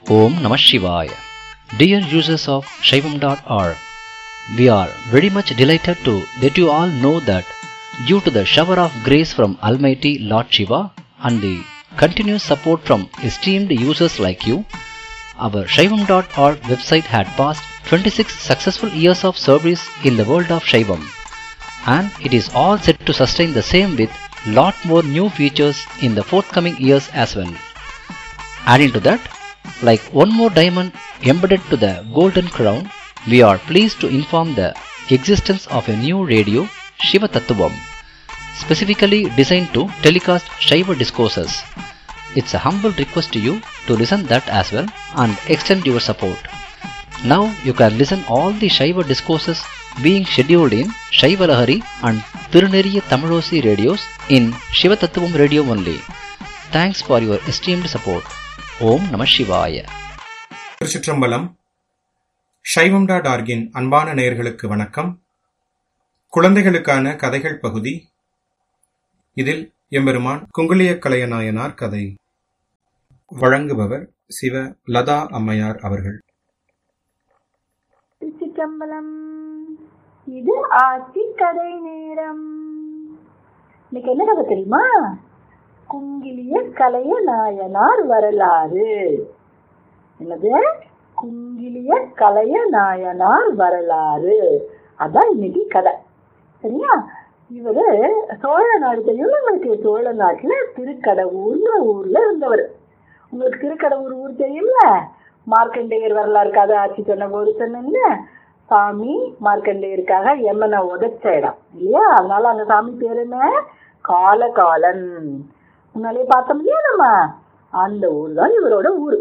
Om Namah Shivaya. Dear users of Shaivam.org, we are very much delighted to let you all know that due to the shower of grace from Almighty Lord Shiva and the continuous support from esteemed users like you, our Shaivam.org website had passed 26 successful years of service in the world of Shaivam and it is all set to sustain the same with lot more new features in the forthcoming years as well. Adding to that, like one more diamond embedded to the golden crown, we are pleased to inform the existence of a new radio, Shiva Tattvam, specifically designed to telecast Shiva discourses. It's a humble request to you to listen that as well and extend your support. Now you can listen all the Shiva discourses being scheduled in Shiva Lahari and Tiruneriya Tamilosi radios in Shiva Tattvam radio only. Thanks for your esteemed support. ஓம் நம சிவாய திருச்சிற்றம்பலம் சைவம் dot ஆர்கின் அன்பான நேயர்களுக்கு வணக்கம் குழந்தைகளுக்கான கதைகள் பகுதி இதில் எம்பெருமான் குங்குளிய கலையநாயனார் கதை வழங்குபவர் சிவ லதா அம்மையார் அவர்கள் திருச்சிற்றம்பலம் இது ஆட்சி கதை நேரம் இன்னைக்கு என்ன கதை தெரியுமா குங்கிலிய கலைய நாயனார் வரலாறு என்னது குங்கிலிய கலைய நாயனார் வரலாறு அதான் இன்னைக்கு கதை சரியா இவரு சோழ நாடு தெரியும் உங்களுக்கு சோழ நாட்டுல திருக்கடவுர்ன்ற ஊர்ல இருந்தவர் உங்களுக்கு திருக்கடவுர் ஊர் தெரியும்ல மார்க்கண்டேயர் வரலாறு கதை ஆட்சி சொன்ன போது சொன்னேன்ல சாமி மார்க்கண்டேயருக்காக எம்மனை உதைச்ச இடம் இல்லையா அதனால அந்த சாமி பேர் என்ன காலகாலன் முன்னாலே பார்த்தோம் இல்லையா நம்ம அந்த ஊர் தான் இவரோட ஊர்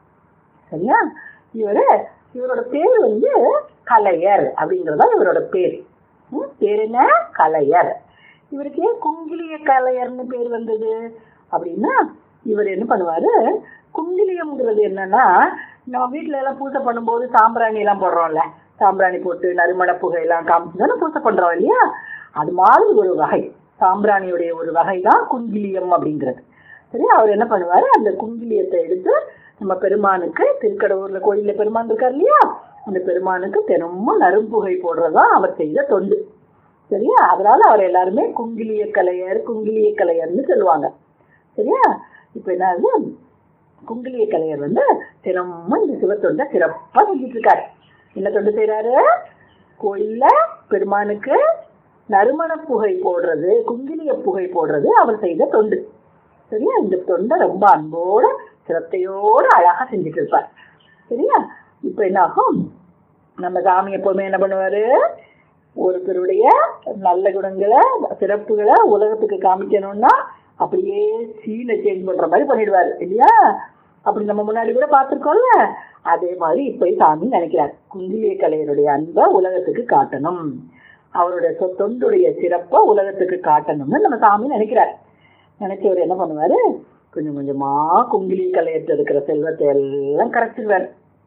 சரியா இவரு இவரோட பேர் வந்து கலையர் அப்படிங்கறதா இவரோட பேர் ம், பேர் என்ன கலையர் இவருக்கு ஏன் குங்கிலிய கலையர்னு பேர் வந்தது அப்படின்னா இவர் என்ன பண்ணுவாரு குங்கிலியம்ங்கிறது என்னன்னா நம்ம வீட்ல எல்லாம் பூஜை பண்ணும்போது சாம்பிராணி எல்லாம் போடுறோம்ல சாம்பிராணி போட்டு நறுமண புகை எல்லாம் காமிச்சு தானே பூஜை பண்றோம் இல்லையா அது மாதிரி ஒரு வகை சாம்பிராணியுடைய ஒரு வகை தான் குங்கிலியம் அப்படிங்கிறது சரி அவர் என்ன பண்ணுவாரு அந்த குங்கிலியத்தை எடுத்து நம்ம பெருமானுக்கு திருக்கடவுர்ல கோயில்ல பெருமான் இருக்கார் இல்லையா அந்த பெருமானுக்கு தினமும் நறும்புகை போடுறதா அவர் செய்த தொண்டு சரியா அதனால அவர் எல்லாருமே குங்கிலிய கலையர் குங்கிலிய கலையர்னு சொல்லுவாங்க சரியா இப்ப என்ன ஆகுது குங்கிலிய கலையர் வந்து தினமும் இந்த சிவத்தொண்டை சிறப்பா செஞ்சுட்டு இருக்காரு என்ன தொண்டு செய்யறாரு கோயில்ல பெருமானுக்கு நறுமண புகை போடுறது குங்கிலிய புகை போடுறது அவர் செய்த தொண்டு சரியா இந்த தொண்டை ரொம்ப அன்போட சிரத்தையோட அழகா செஞ்சுட்டு இருப்பார் சரியா இப்ப என்ன ஆகும் நம்ம சாமி எப்பவுமே என்ன பண்ணுவாரு ஒருத்தருடைய நல்ல குணங்களை சிறப்புகளை உலகத்துக்கு காமிக்கணும்னா அப்படியே சீனை சேஞ்ச் பண்ற மாதிரி பண்ணிடுவாரு இல்லையா அப்படி நம்ம முன்னாடி கூட பார்த்திருக்கோம்ல அதே மாதிரி இப்ப சாமி நினைக்கிறார் குங்கிலிய கலையருடைய அன்பை உலகத்துக்கு காட்டணும் அவருடைய சொ- தொண்டுடைய சிறப்பை உலகத்துக்கு காட்டணும்னு நம்ம சாமி நினைக்கிறார் நினைச்சவர் என்ன பண்ணுவாரு கொஞ்சம் கொஞ்சமா குங்கிலி கலையத்துல இருக்கிற செல்வத்தை எல்லாம் கரைச்சிடுவாரு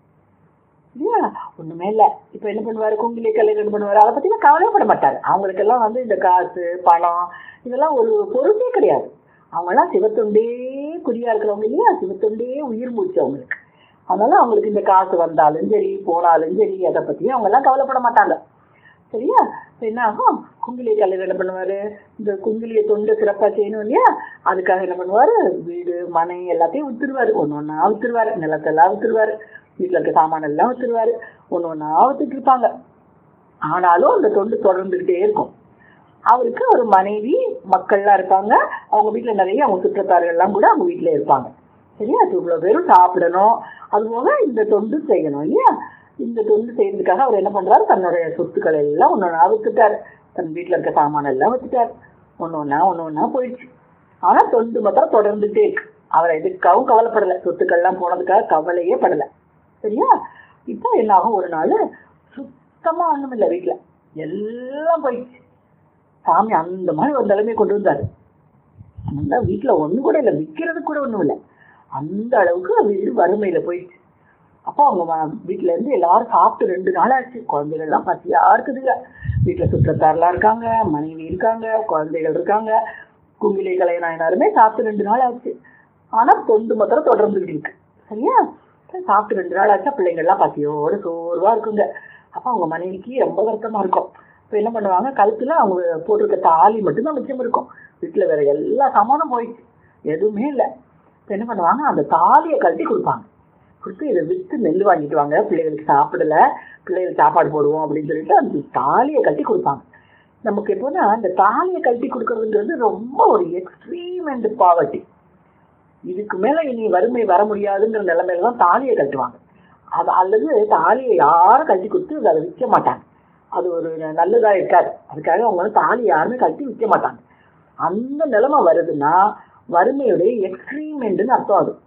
இல்லையா ஒண்ணுமே இல்ல இப்ப என்ன பண்ணுவாரு குங்கிலி கலையர் என்ன பண்ணுவாரு அதை பத்தி கவலைப்பட மாட்டாரு அவங்களுக்கெல்லாம் வந்து இந்த காசு பணம் இதெல்லாம் ஒரு பொருட்டே கிடையாது அவங்க எல்லாம் சிவத்தொண்டே குறியா இருக்கிறவங்க இல்லையா சிவத்தொண்டே உயிர் மூச்சு அவங்களுக்கு அதனால அவங்களுக்கு இந்த காசு வந்தாலும் சரி போனாலும் சரி அதை பத்தி அவங்க எல்லாம் கவலைப்பட மாட்டாங்க சரியா இப்ப என்ன ஆகும் குங்கிலிய கலைவர் என்ன பண்ணுவாரு இந்த குங்கிலிய தொண்டு சிறப்பா செய்யணும் இல்லையா அதுக்காக என்ன பண்ணுவாரு வீடு மனை எல்லாத்தையும் வித்துருவாரு ஒண்ணு ஒண்ணா வித்துருவாரு நிலத்தெல்லாம் வித்துருவாரு வீட்டுல இருக்க சாமான எல்லாம் வித்துருவாரு ஒண்ணு ஒண்ணா வித்துட்டு இருப்பாங்க ஆனாலும் அந்த தொண்டு தொடர்ந்துகிட்டே இருக்கும் அவருக்கு ஒரு மனைவி மக்கள்லாம் இருப்பாங்க அவங்க வீட்டுல நிறைய அவங்க சுற்றத்தார்கள் எல்லாம் கூட அவங்க வீட்டுல இருப்பாங்க சரியா அது இவ்வளவு பேரும் சாப்பிடணும் அது போக இந்த தொண்டு செய்யணும் இல்லையா இந்த தொண்டு செய்யறதுக்காக அவர் என்ன பண்றாரு தன்னுடைய சொத்துக்கள் எல்லாம் ஒண்ணு ஒண்ணா வித்துட்டாரு தன் வீட்டுல இருக்க சாமான எல்லாம் வித்துட்டாரு ஒண்ணு ஒண்ணா ஒண்ணு ஒண்ணா போயிடுச்சு ஆனா தொண்டு மாத்திரம் தொடர்ந்துட்டே இருக்கு அவர் எதுக்காகவும் கவலைப்படல சொத்துக்கள்லாம் போனதுக்காக கவலையே படல சரியா இப்போ என்ன ஆகும் ஒரு நாள் சுத்தமா ஒண்ணும் இல்லை வீட்டுல எல்லாம் போயிடுச்சு சாமி அந்த மாதிரி ஒரு நிலைமையை கொண்டு வந்தாரு அந்த வீட்டுல ஒண்ணு கூட இல்லை விற்கிறது கூட ஒண்ணும் இல்லை அந்த அளவுக்கு வீடு வறுமையில போயிடுச்சு அப்போ அவங்க வ- வீட்டுல இருந்து எல்லாரும் சாப்பிட்டு ரெண்டு நாள் ஆச்சு குழந்தைகள் எல்லாம் பசியா இருக்குதுங்க வீட்டுல சுற்றத்தாரெல்லாம் இருக்காங்க மனைவி இருக்காங்க குழந்தைகள் இருக்காங்க குங்கிலி கலைநாயனாருமே சாப்பிட்டு ரெண்டு நாள் ஆச்சு ஆனா தொண்டு மாத்திரம் தொடர்ந்துகிட்டு இருக்கு சரியா சாப்பிட்டு ரெண்டு நாள் ஆச்சா பிள்ளைங்கள்லாம் பசியோட சோர்வா இருக்குங்க அப்போ அவங்க மனைவிக்கு ரொம்ப வருத்தமா இருக்கும் இப்போ என்ன பண்ணுவாங்க கழுத்துல அவங்க போட்டிருக்க தாலி மட்டும்தான் மிச்சம் இருக்கும் வீட்டில் வேற எல்லா சாமானும் போயிடுச்சு எதுவுமே இல்லை இப்போ என்ன பண்ணுவாங்க அந்த தாலியை கழட்டி கொடுப்பாங்க கொடுத்து இதை விற்று நெல் வாங்கிட்டு வாங்க பிள்ளைகளுக்கு சாப்பிடல பிள்ளைகளுக்கு சாப்பாடு போடுவோம் அப்படின்னு சொல்லிட்டு அந்த தாலியை கழட்டி கொடுப்பாங்க நமக்கு எப்போனா அந்த தாலியை கழட்டி கொடுக்கறதுங்கிறது ரொம்ப ஒரு எக்ஸ்ட்ரீம் அண்ட் பாவர்ட்டி இதுக்கு மேல இனி வறுமை வர முடியாதுங்கிற நிலைமையில தான் தாலியை கட்டுவாங்க அது அல்லது தாலியை யாரும் கழட்டி கொடுத்து அதை விற்க மாட்டாங்க அது ஒரு நல்லதா இருக்காது அதுக்காக அவங்க வந்து தாலி யாருமே கழட்டி விற்க மாட்டாங்க அந்த நிலைமை வருதுன்னா வறுமையுடைய எக்ஸ்ட்ரீம் எண்டுன்னு அர்த்தம் அது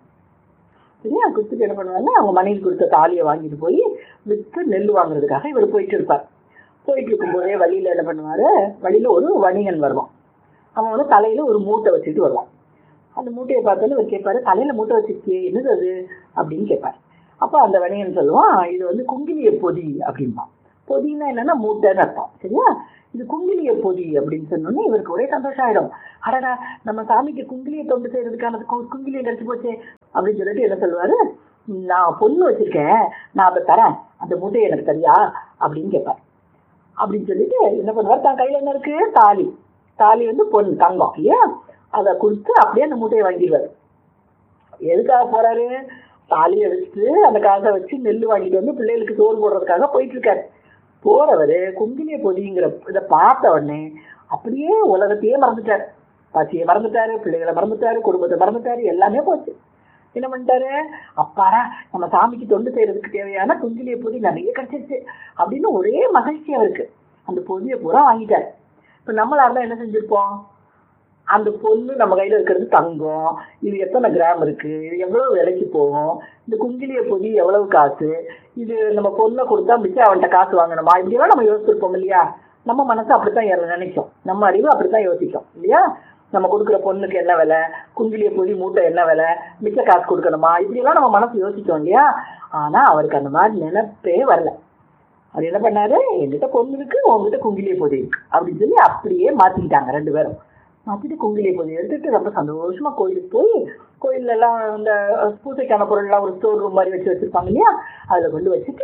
சரியா கொடுத்துட்டு என்ன பண்ணுவாங்க அவங்க மனைவி கொடுத்த தாலியை வாங்கிட்டு போய் விற்று நெல் வாங்குறதுக்காக இவர் போயிட்டு இருப்பார் போயிட்டு இருக்கும்போதே வழியில என்ன பண்ணுவாரு வழியில ஒரு வணிகன் வருவான் அவன் வந்து தலையில ஒரு மூட்டை வச்சுட்டு வருவான் அந்த மூட்டையை பார்த்தாலும் இவர் கேட்பாரு தலையில மூட்டை வச்சிருக்கியே என்னது அது அப்படின்னு கேட்பாரு அப்போ அந்த வணிகன் சொல்லுவான் இது வந்து குங்கிலிய பொதி அப்படிம்பான் பொதினா என்னன்னா மூட்டைன்னு அர்த்தம் சரியா இது குங்கிலிய பொதி அப்படின்னு சொன்னோன்னே இவருக்கு ஒரே சந்தோஷம் ஆயிடும் அடடா நம்ம சாமிக்கு குங்கிலிய தொண்டு செய்யறதுக்கான கு- குங்கிலியம் கிடைச்சு போச்சே அப்படின்னு சொல்லிட்டு என்ன சொல்லுவாரு நான் பொண்ணு வச்சிருக்கேன் நான் அதை தரேன் அந்த மூட்டையை எனக்கு தரியா அப்படின்னு கேட்பார் அப்படின்னு சொல்லிட்டு என்ன பண்ணுவார் தன் கையில என்ன இருக்கு தாலி தாலி வந்து பொண்ணு தங்கம் இல்லையா அதை கொடுத்து அப்படியே அந்த மூட்டையை வாங்கிடுவார் எதுக்காக போறாரு தாலியை வச்சு அந்த காசை வச்சு நெல் வாங்கிட்டு வந்து பிள்ளைகளுக்கு சோறு போடுறதுக்காக போயிட்டு இருக்காரு போறவரு குங்கிலிய பொதிங்கிற இதை பார்த்த உடனே அப்படியே உலகத்தையே மறந்துட்டாரு பசியை மறந்துட்டாரு பிள்ளைகளை மறந்துட்டாரு குடும்பத்தை மறந்துட்டாரு எல்லாமே போச்சு என்ன பண்ணிட்டாரு அப்பாடா நம்ம சாமிக்கு தொண்டு செய்யறதுக்கு தேவையான குங்கிலிய பொதி நிறைய கிடைச்சிருச்சு அப்படின்னு ஒரே மகிழ்ச்சி அவருக்கு அந்த பொதியை பூரா வாங்கிட்டாரு இப்ப நம்மளா இருந்தா என்ன செஞ்சிருப்போம் அந்த பொண்ணு நம்ம கையில இருக்கிறது தங்கம் இது எத்தனை கிராம் இருக்கு இது எவ்வளவு விலைக்கு போகும் இந்த குங்கிலிய பொதி எவ்வளவு காசு இது நம்ம பொண்ணை கொடுத்தா மிச்சம் அவன்கிட்ட காசு வாங்கணுமா இப்படியெல்லாம் நம்ம யோசிச்சிருப்போம் இல்லையா நம்ம மனசு அப்படித்தான் எ- நினைக்கும் நம்ம அறிவு அப்படித்தான் யோசிக்கும் இல்லையா நம்ம கொடுக்குற பொண்ணுக்கு என்ன விலை குங்கிலிய பொதி மூட்டை என்ன விலை மிச்ச காசு கொடுக்கணுமா இப்படியெல்லாம் நம்ம மனசு யோசிக்கும் இல்லையா ஆனா அவருக்கு அந்த மாதிரி நினைப்பே வரல அவர் என்ன பண்ணாரு என்கிட்ட பொண்ணு இருக்கு உங்ககிட்ட குங்கிலிய பொதி இருக்கு அப்படின்னு சொல்லி அப்படியே மாத்திக்கிட்டாங்க ரெண்டு பேரும் மாத்திட்டு குங்கிலிய பொதி எடுத்துட்டு ரொம்ப சந்தோஷமா கோயிலுக்கு போய் கோயில்ல எல்லாம் இந்த பூசைக்கான பொருள்லாம் ஒரு ஸ்டோர் ரூம் மாதிரி வச்சு வச்சிருப்பாங்க இல்லையா அதுல கொண்டு வச்சுட்டு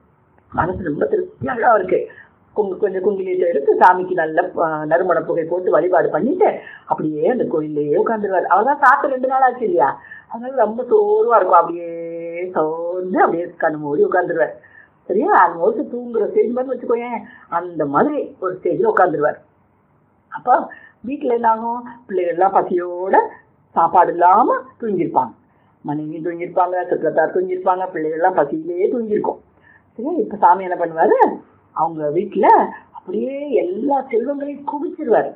மனசு ரொம்ப திருப்தியாக இருக்கு குங்கு கொஞ்சம் குங்கிலியத்தை எடுத்து சாமிக்கு நல்ல அஹ், நறுமண புகை போட்டு வழிபாடு பண்ணிட்டு அப்படியே அந்த கோயிலேயே உட்காந்துருவாரு அவர்தான் சாப்பிட்டு ரெண்டு நாள் ஆச்சு இல்லையா அதனால ரொம்ப சோர்வா இருக்கும் அப்படியே சோர்ந்து அப்படியே கண்ணு மூடி உட்காந்துருவார் சரியா ஆல்மோஸ்ட் தூங்குற ஸ்டேஜ் மாதிரி வச்சுக்கோயேன் அந்த மாதிரி ஒரு ஸ்டேஜ்ல உட்காந்துருவார் அப்போ வீட்டில் என்ன ஆகும் பிள்ளைகள்லாம் பசியோட சாப்பாடு இல்லாம தூங்கியிருப்பாங்க மனைவி தூங்கியிருப்பாங்க சுற்றத்தார் தூங்கியிருப்பாங்க பிள்ளைகள்லாம் பசியிலேயே தூங்கியிருக்கும் சரியா இப்போ சாமி என்ன பண்ணுவாரு அவங்க வீட்டுல அப்படியே எல்லா செல்வங்களையும் குவிச்சிருவாரு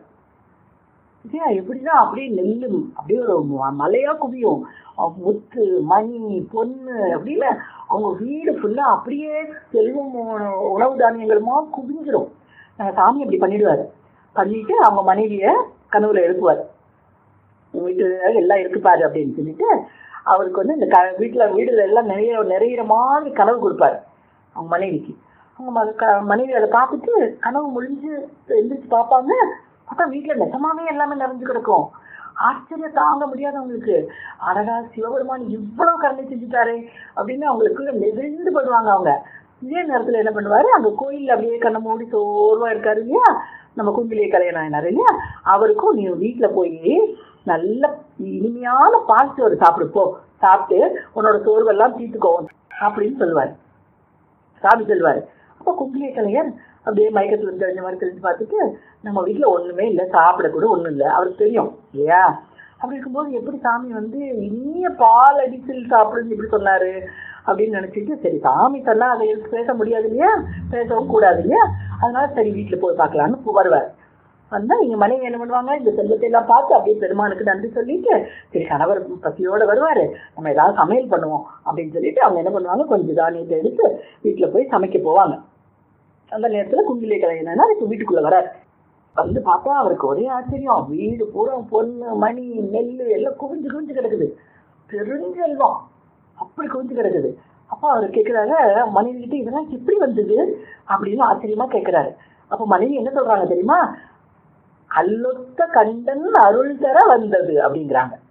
சரியா எப்படின்னா அப்படியே நெல்லு அப்படியே ஒரு ம- மலையா குவியும் அஹ் முத்து மணி பொண்ணு அப்படின்னு அவங்க வீடு ஃபுல்லா அப்படியே செல்வம் உண- உணவு தானியங்களுமா குவிஞ்சிரும் அஹ் சாமி அப்படி பண்ணிடுவாரு பண்ணிட்டு அவங்க மனைவிய கனவுல எழுப்புவார் உங்க வீட்டுல எல்லாம் இருக்கு பாரு அப்படின்னு சொல்லிட்டு அவருக்கு வந்து இந்த க வீட்டுல வீடுல எல்லாம் நிறைய நிறையிற மாதிரி கனவு கொடுப்பாரு அவங்க மனைவிக்கு அவங்க ம- க- மனைவி அதை பார்த்துட்டு கனவு முடிஞ்சு எந்திரிச்சு பார்ப்பாங்க பார்த்தா வீட்டுல நிஜமாவே எல்லாமே நிறைஞ்சு கிடக்கும் ஆச்சரியம் தாங்க முடியாது அவங்களுக்கு அழகா சிவபெருமான் இவ்வளவு கருணை செஞ்சுட்டாரே அப்படின்னு அவங்களுக்கு நெகிழ்ந்து படுவாங்க அவங்க இதே நேரத்துல என்ன பண்ணுவாரு அங்க கோயில்ல அப்படியே கண்ணை மூடி சோர்வா இருக்காரு இல்லையா நம்ம குங்கிலிய கல்யாணம் இல்லையா அவருக்கும் நீ வீட்டுல போய் நல்ல இனிமையான பால் சோறு சாப்பிடு போ சாப்பிட்டு உன்னோட சோர்வெல்லாம் தீர்த்துக்கோ அப்படின்னு சொல்லுவாரு சாமி சொல்லுவாரு அப்போ குங்கிலிய கலைஞர் அப்படியே மயக்கத்துல இருந்து தெரிஞ்ச மாதிரி தெரிஞ்சு பார்த்துட்டு நம்ம வீட்டுல ஒண்ணுமே இல்லை சாப்பிட கூட ஒண்ணும் இல்லை அவருக்கு தெரியும் இல்லையா அப்படி இருக்கும்போது எப்படி சாமி வந்து இனிய பால் அடிச்சில் சாப்பிடுன்னு இப்படி சொன்னாரு அப்படின்னு நினைச்சிட்டு சரி சாமி சொன்னா அதை எடுத்து பேச முடியாது இல்லையா பேசவும் கூடாது இல்லையா அதனால சரி வீட்டுல போய் பார்க்கலான்னு போ- வருவார் வந்தா எங்க மனைவி என்ன பண்ணுவாங்க இந்த செல்வத்தை எல்லாம் பார்த்து அப்படியே பெருமானுக்கு நன்றி சொல்லிட்டு சரி கணவர் பசியோட வருவாரு நம்ம ஏதாவது சமையல் பண்ணுவோம் அப்படின்னு சொல்லிட்டு அவங்க என்ன பண்ணுவாங்க கொஞ்சம் தானியத்தை எடுத்து வீட்டுல போய் சமைக்க போவாங்க அந்த நேரத்துல குங்கிலிய கலைஞனா இப்ப வீட்டுக்குள்ள வராரு வந்து பார்த்தா அவருக்கு ஒரே ஆச்சரியம் வீடு பூரா பொண்ணு மணி நெல் எல்லாம் குவிஞ்சு குவிஞ்சு கிடக்குது பெருஞ்செல்வம் அப்படி குவிஞ்சு கிடக்குது அப்ப அவர் கேக்குறாரு மனைவி கிட்ட இதெல்லாம் எப்படி வந்தது அப்படின்னு ஆச்சரியமா கேக்குறாரு அப்ப மனைவி என்ன சொல்றாங்க தெரியுமா அல்லொத்த கண்டன் அருள் தர வந்தது அப்படிங்கிறாங்க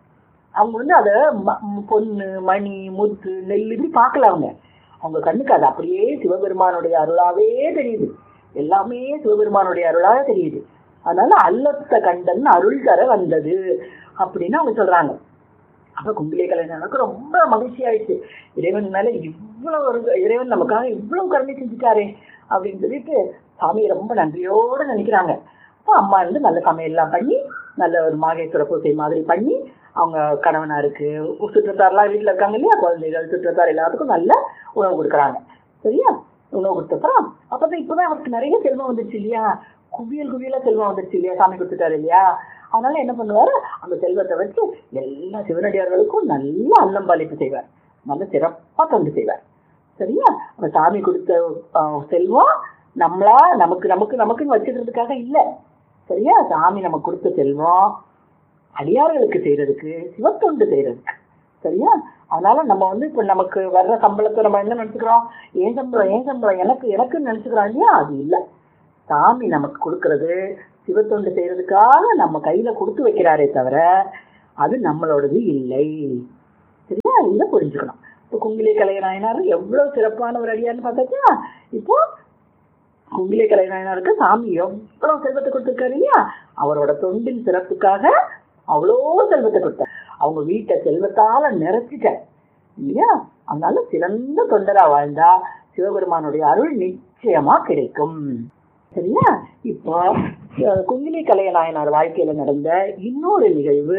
அவங்க வந்து அதை பொண்ணு மணி முத்து நெல் இப்படி பார்க்கல அவங்க அவங்க கண்ணுக்கு அது அப்படியே சிவபெருமானுடைய அருளாவே தெரியுது எல்லாமே சிவபெருமானுடைய அருளாக தெரியுது அதனால அல்லத்த கண்டன் அருள் தர வந்தது அப்படின்னு அவங்க சொல்றாங்க அப்ப கும்பிலே கலைஞனுக்கு ரொம்ப மகிழ்ச்சி ஆயிடுச்சு இறைவன் மேல இவ்வளவு ஒரு இறைவன் நமக்காக இவ்வளவு கருணை செஞ்சுட்டாரே அப்படின்னு சொல்லிட்டு சாமியை ரொம்ப நன்றியோடு நினைக்கிறாங்க அப்போ அம்மா இருந்து நல்ல சமையல்லாம் பண்ணி நல்ல ஒரு மாகேஸ்வர பூசை மாதிரி பண்ணி அவங்க கணவனாருக்கு சுற்றத்தாரெல்லாம் வீட்டில் இருக்காங்க இல்லையா குழந்தைகள் சுற்றத்தார் எல்லாத்துக்கும் நல்ல உணவு கொடுக்குறாங்க சரியா உணவு கொடுத்தப்பறம் அப்பதான் இப்பதான் அவருக்கு நிறைய செல்வம் வந்துருச்சு இல்லையா குவியல் குவியலா செல்வம் வந்துருச்சு இல்லையா சாமி கொடுத்துட்டாரு இல்லையா அதனால என்ன பண்ணுவாரு அந்த செல்வத்தை வச்சு எல்லா சிவனடியார்களுக்கும் நல்ல அன்னம் பாலிப்பு செய்வார் நல்ல சிறப்பா தொண்டு செய்வார் சரியா அந்த சாமி கொடுத்த அஹ், செல்வம் நம்மளா நமக்கு நமக்கு நமக்குன்னு வச்சுக்கிறதுக்காக இல்ல சரியா சாமி நமக்கு கொடுத்த செல்வம் அடியார்களுக்கு செய்யறதுக்கு சிவத்தொண்டு செய்யறதுக்கு சரியா அதனால நம்ம வந்து இப்ப நமக்கு வர்ற சம்பளத்தை நம்ம என்ன நினைச்சுக்கிறோம் ஏன் சம்பளம் ஏன் சம்பளம் எனக்கு எனக்குன்னு நினைச்சுக்கிறோம் இல்லையா அது இல்ல சாமி நமக்கு கொடுக்கறது சிவத்தொண்டு செய்யறதுக்காக நம்ம கையில கொடுத்து வைக்கிறாரே தவிர அது நம்மளோடது இல்லை சரியா இதை புரிஞ்சுக்கணும் இப்போ குங்கிலி கலைநாயனார் எவ்வளவு சிறப்பான ஒரு அடியார்னு பார்த்தாச்சா இப்போ குங்கிலி கலைநாயனாருக்கு சாமி எவ்வளவு செல்வத்தை கொடுத்துருக்காரு இல்லையா அவரோட தொண்டின் சிறப்புக்காக அவ்வளோ செல்வத்தை கொடுத்தார் அவங்க வீட்டை செல்வத்தால நிறைச்சிட்டார் இல்லையா அதனால சிறந்த தொண்டரா வாழ்ந்தா சிவபெருமானுடைய அருள் நிச்சயமா கிடைக்கும் சரியா இப்போ அஹ், குங்கிலி கலையநாயனார் வாழ்க்கையில நடந்த இன்னொரு நிகழ்வு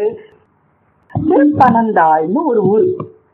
திருப்பனந்தாள்னு ஒரு ஊர்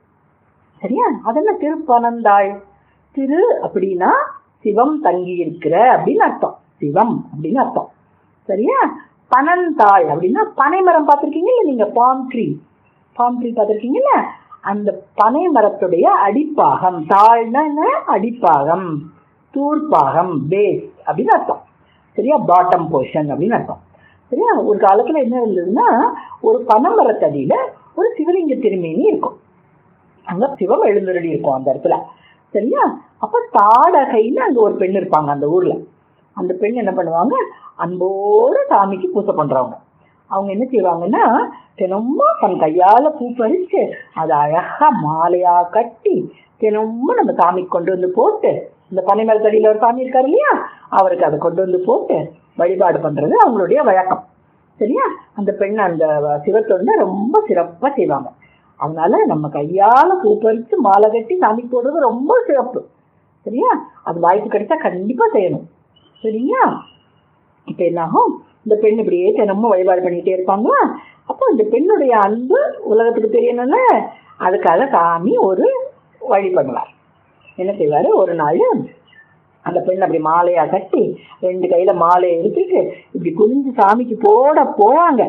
சரியா அதெல்லாம் திருப்பனந்தாள் திரு அப்படின்னா சிவம் தங்கி இருக்கிற அப்படின்னு அர்த்தம் சிவம் அப்படின்னு அர்த்தம் சரியா பனந்தாள் அப்படின்னா பனைமரம் பார்த்திருக்கீங்கல்ல நீங்க பாம் ட்ரீ பாம் ட்ரீ பார்த்திருக்கீங்கல்ல அந்த பனை மரத்துடைய அடிப்பாகம் தாழ்னா என்ன அடிப்பாகம் தூர்ப்பாகம் பேஸ் அப்படின்னு அர்த்தம் சரியா பாட்டம் போர்ஷன் அப்படின்னு அர்த்தம் சரியா ஒரு காலத்துல என்ன இருந்ததுன்னா ஒரு பனைமரத்தடியில ஒரு சிவலிங்க திருமேனி இருக்கும் அங்க சிவம் எழுந்தருளி இருக்கும் அந்த இடத்துல சரியா அப்ப தாடகைன்னு அங்க ஒரு பெண் இருப்பாங்க அந்த ஊர்ல அந்த பெண் என்ன பண்ணுவாங்க அன்போட சாமிக்கு பூஜை பண்றவங்க அவங்க என்ன செய்வாங்கன்னா தினமும் தன் கையால பூ பறிச்சு அதை அழகா மாலையா கட்டி தினமும் நம்ம சாமிக்கு கொண்டு வந்து போட்டு இந்த பனைமரத்தடியில ஒரு சாமி இருக்காரு இல்லையா அவருக்கு அதை கொண்டு வந்து போட்டு வழிபாடு பண்றது அவங்களுடைய வழக்கம் சரியா அந்த பெண் அந்த சிவத்தொண்டை ரொம்ப சிறப்பா செய்வாங்க அதனால நம்ம கையால பூ பறிச்சு மாலை கட்டி சாமிக்கு போடுறது ரொம்ப சிறப்பு சரியா அது வாய்ப்பு கிடைச்சா கண்டிப்பா செய்யணும் சரியா இப்ப என்னாகும் இந்த பெண் இப்படியே தினமும் வழிபாடு பண்ணிட்டே இருப்பாங்க அப்போ இந்த பெண்ணுடைய அன்பு உலகத்துக்கு தெரியணும்ல அதுக்காக சாமி ஒரு வழி பண்ணுவார் என்ன செய்வாரு ஒரு நாள் அந்த பெண் அப்படி மாலையா கட்டி ரெண்டு கையில மாலையை எடுத்துட்டு இப்படி குனிஞ்சு சாமிக்கு போட போவாங்க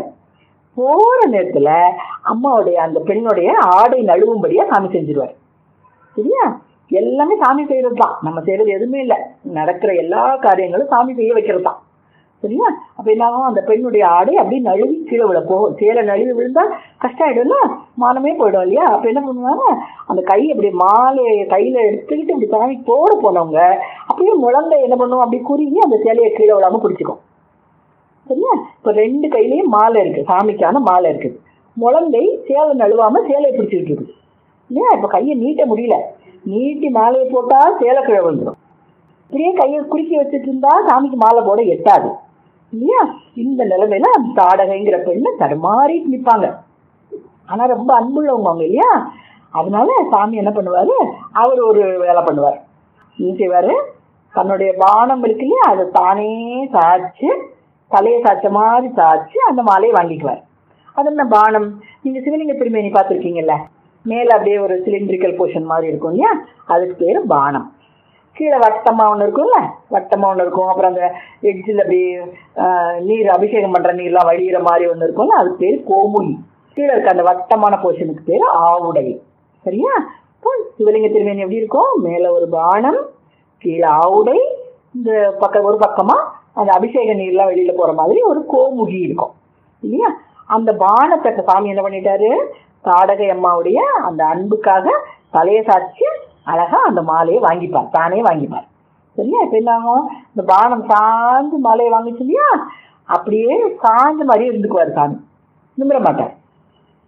போற நேரத்துல அம்மாவுடைய அந்த பெண்ணுடைய ஆடை நழுவும்படியா சாமி செஞ்சிருவாரு சரியா எல்லாமே சாமி செய்யறது தான் நம்ம செய்யறது எதுவுமே இல்லை நடக்கிற எல்லா காரியங்களும் சாமி செய்ய வைக்கிறது தான் சரியா அப்ப என்னாகும் அந்த பெண்ணுடைய ஆடை அப்படியே நழுவி கீழே விழ போகும் சேலை நழுவி விழுந்தா கஷ்டம் ஆயிடும்ல மானமே போயிடும் இல்லையா அப்ப என்ன பண்ணுவாங்க அந்த கை அப்படி மாலையை கையில எடுத்துக்கிட்டு இப்படி சாமி போட போனவங்க அப்படியே முழங்கை என்ன பண்ணுவோம் அப்படி குறுகி அந்த சேலையை கீழே விழாம பிடிச்சிக்கும் சரியா இப்ப ரெண்டு கையிலயும் மாலை இருக்கு சாமிக்கான மாலை இருக்குது முழங்கை சேலை நழுவாம சேலையை பிடிச்சிக்கிட்டு இருக்குது இல்லையா இப்ப கையை நீட்ட முடியல நீட்டி மாலையை போட்டா சேலை கீழே விழுந்துடும் இப்படியே கையை குறுக்கி வச்சுட்டு இருந்தா சாமிக்கு மாலை போட எட்டாது இல்லையா இந்த நிலைமையில அந்த தாடகைங்கிற பெண்ணு தடுமாறிட்டு நிப்பாங்க ஆனா ரொம்ப அன்புள்ளவங்க அவங்க இல்லையா அதனால சாமி என்ன பண்ணுவாரு அவர் ஒரு வேலை பண்ணுவார் என்ன செய்வாரு தன்னுடைய பானம் இருக்கு இல்லையா அதை தானே சாய்ச்சு தலையை சாய்ச்ச மாதிரி சாய்ச்சு அந்த மாலையை வாங்கிக்குவார் அது என்ன பானம் நீங்க சிவலிங்க திருமேனி பார்த்துருக்கீங்கல்ல மேல அப்படியே ஒரு சிலிண்ட்ரிக்கல் போர்ஷன் மாதிரி இருக்கும் இல்லையா அதுக்கு பேரு பானம் கீழே வட்டமா ஒன்று இருக்கும்ல வட்டமா ஒன்று இருக்கும் அப்புறம் அந்த எட்ஜில் அப்படி ஆஹ், நீர் அபிஷேகம் பண்ற நீர்லாம் வழியிற மாதிரி ஒன்று இருக்கும்ல அதுக்கு பேர் கோமுகி கீழே இருக்க அந்த வட்டமான போர்ஷனுக்கு பேர் ஆவுடை சரியா இப்போ சிவலிங்க திருமேனி எப்படி இருக்கும் மேல ஒரு பானம் கீழே ஆவுடை இந்த பக்கம் ஒரு பக்கமா அந்த அபிஷேக நீர்லாம் வெளியில போற மாதிரி ஒரு கோமுகி இருக்கும் இல்லையா அந்த பானத்தை சாமி என்ன பண்ணிட்டாரு தாடகை அம்மாவுடைய அந்த அன்புக்காக தலையை சாய்ச்சி அழகா அந்த மாலையை வாங்கிப்பார் தானே வாங்கிப்பார் சரியா இப்ப என்ன ஆகும் இந்த பானம் சாஞ்சு மாலையை வாங்கிச்சு இல்லையா அப்படியே சாஞ்ச மாதிரியே இருந்துக்குவார் சாமி நிமிர மாட்டார்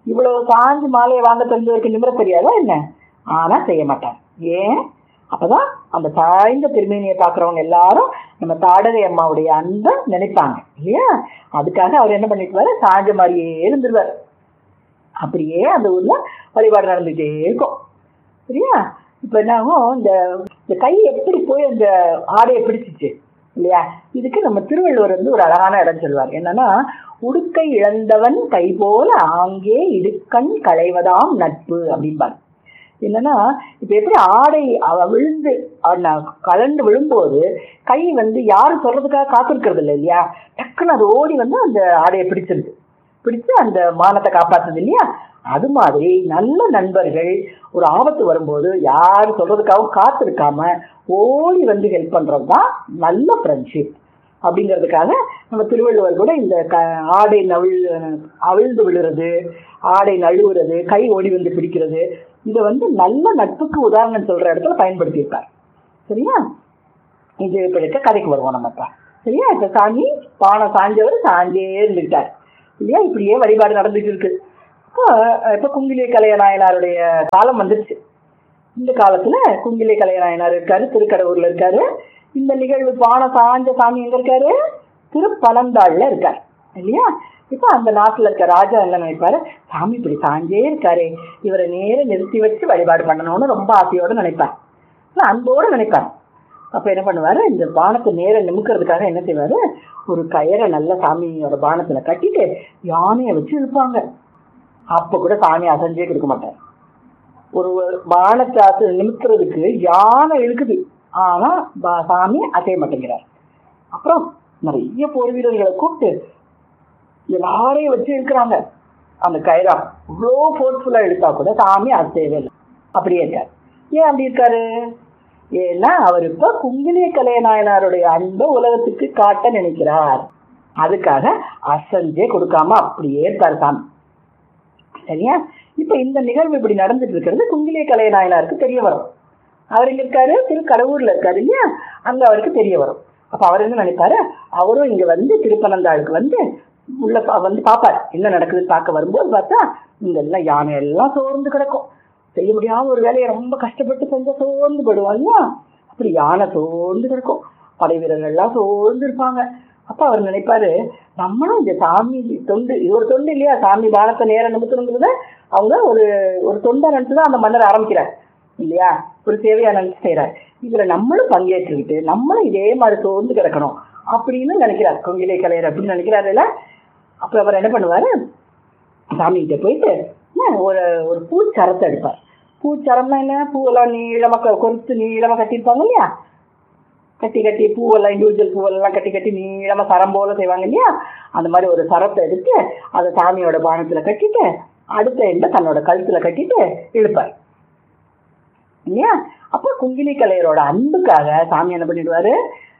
இவ்வளவு சாஞ்சு மாலையை வாங்க தெரிஞ்சவருக்கு நிமிர தெரியாதா என்ன ஆனா செய்ய மாட்டாங்க ஏன் அப்பதான் அந்த சாய்ந்த திருமேனியை பாக்குறவங்க எல்லாரும் நம்ம தாடகை அம்மாவுடைய அன்பை நினைப்பாங்க இல்லையா அதுக்காக அவர் என்ன பண்ணிக்குவாரு சாஞ்ச மாதிரியே இருந்துருவார் அப்படியே அந்த ஊர்ல வழிபாடு நடந்துகிட்டே இருக்கும் சரியா இப்ப என்ன ஆகும் இந்த இந்த கை எப்படி போய் அந்த ஆடையை பிடிச்சிச்சு இல்லையா இதுக்கு நம்ம திருவள்ளுவர் வந்து ஒரு அழகான இடம் சொல்வார் என்னன்னா உடுக்கை இழந்தவன் கை போல ஆங்கே இடுக்கண் களைவதாம் நட்பு அப்படிம்பார் என்னன்னா இப்ப எப்படி ஆடை அவ விழுந்து அவ கலண்டு விழும்போது கை வந்து யாரும் சொல்றதுக்காக காத்திருக்கிறது இல்லை இல்லையா டக்குன்னு அது ஓடி வந்து அந்த ஆடையை பிடிச்சிருது பிடிச்சு அந்த மானத்தை காப்பாத்துது இல்லையா அது மாதிரி நல்ல நண்பர்கள் ஒரு ஆபத்து வரும்போது யார் சொல்றதுக்காகவும் காத்திருக்காம ஓடி வந்து ஹெல்ப் பண்றது தான் நல்ல ஃப்ரெண்ட்ஷிப் அப்படிங்கிறதுக்காக நம்ம திருவள்ளுவர் கூட இந்த க ஆடை நவிழ் அவிழ்ந்து விழுறது ஆடை நழுவுறது கை ஓடி வந்து பிடிக்கிறது இதை வந்து நல்ல நட்புக்கு உதாரணம் சொல்ற இடத்துல பயன்படுத்தியிருக்கார் சரியா இது இப்ப இருக்க கதைக்கு வருவோம் நம்ம இப்ப சரியா இப்ப சாமி பானை சாஞ்சவர் சாஞ்சே இருந்துக்கிட்டார் இல்லையா இப்படியே வழிபாடு நடந்துட்டு இருக்கு இப்போ இப்ப குங்கிலிய கலைய நாயனாருடைய காலம் வந்துருச்சு இந்த காலத்துல குங்கிலிய கலைய நாயனார் இருக்காரு திருக்கடவுர்ல இருக்காரு இந்த நிகழ்வு பானை சாஞ்ச சாமி எங்க இருக்காரு திருப்பனந்தாள்ல இருக்காரு இல்லையா இப்ப அந்த நாட்டுல இருக்க ராஜா என்ன நினைப்பாரு சாமி இப்படி சாஞ்சே இருக்காரு இவரை நேர நிறுத்தி வச்சு வழிபாடு பண்ணணும்னு ரொம்ப ஆசையோட நினைப்பார் அன்போட நினைப்பார் அப்ப என்ன பண்ணுவாரு இந்த பானத்தை நேர நிமுக்கிறதுக்காக என்ன செய்வாரு ஒரு கயரை நல்ல சாமியோட பானத்துல கட்டிட்டு யானையை வச்சு இழுப்பாங்க அப்ப கூட சாமி அசைஞ்சே கொடுக்க மாட்டார் ஒரு பானத்தை அசை நிமிக்கிறதுக்கு யானை இழுக்குது ஆனா பா- சாமி அசைய மாட்டேங்கிறார் அப்புறம் நிறைய போர் வீரர்களை கூப்பிட்டு எல்லாரையும் வச்சு இழுக்கிறாங்க அந்த கயிறா இவ்வளோ ஃபோர்ஸ்ஃபுல்லா இழுத்தா கூட சாமி அசையவே இல்லை அப்படியே இருக்காரு ஏன் அப்படி இருக்காரு ஏன்னா அவர் இப்ப குங்கிலிய கலைய நாயனாருடைய அன்பை உலகத்துக்கு காட்ட நினைக்கிறார் அதுக்காக அசஞ்சே கொடுக்காம அப்படியே இருக்காரு சாமி சரியா இப்ப இந்த நிகழ்வு இப்படி நடந்துட்டு இருக்கிறது குங்கிலிய கலைய நாயனாருக்கு தெரிய வரும் அவர் எங்க இருக்காரு திருக்கடவுர்ல இருக்காரு இல்லையா அங்க அவருக்கு தெரிய வரும் அப்ப அவர் என்ன நினைப்பாரு அவரும் இங்க வந்து திருப்பனந்தாளுக்கு வந்து உள்ள பா- வந்து பாப்பார் என்ன நடக்குதுன்னு பார்க்க வரும்போது பார்த்தா இங்க எல்லாம் யானை எல்லாம் சோர்ந்து கிடக்கும் செய்ய முடியாம ஒரு வேலையை ரொம்ப கஷ்டப்பட்டு செஞ்சா சோர்ந்து போடுவாங்க இல்லையா அப்படி யானை சோர்ந்து கிடக்கும் படை வீரர்கள் எல்லாம் சோர்ந்து இருப்பாங்க அப்ப அவர் நினைப்பாரு நம்மளும் இந்த சாமி தொண்டு இது ஒரு தொண்டு இல்லையா சாமி பானத்தை நேரம் நிமித்தணுங்கிறத அவங்க ஒரு ஒரு தொண்டை நினைச்சு தான் அந்த மன்னர் ஆரம்பிக்கிறார் இல்லையா ஒரு சேவையா நினைச்சு செய்யறாரு இதுல நம்மளும் பங்கேற்றுக்கிட்டு நம்மளும் இதே மாதிரி சோர்ந்து கிடக்கணும் அப்படின்னு நினைக்கிறார் கொங்கிலே கலையர் அப்படின்னு நினைக்கிறாரு இல்ல அப்ப அவர் என்ன பண்ணுவாரு சாமி கிட்ட போயிட்டு என்ன, ஒரு ஒரு பூச்சரத்தை எடுப்பார் பூச்சரம்னா என்ன பூவெல்லாம் நீளமா க- கொறுத்து நீளமா கட்டியிருப்பாங்க இல்லையா கட்டி கட்டி பூவெல்லாம் இண்டிவிஜுவல் பூவெல்லாம் கட்டி கட்டி நீளமா சரம் போல செய்வாங்க இல்லையா அந்த மாதிரி ஒரு சரத்தை எடுத்து அதை சாமியோட பானத்துல கட்டிட்டு அடுத்த எண்ட தன்னோட கழுத்துல கட்டிட்டு இழுப்பார் இல்லையா அப்போ குங்கிலி கலையரோட அன்புக்காக சாமி என்ன பண்ணிடுவாரு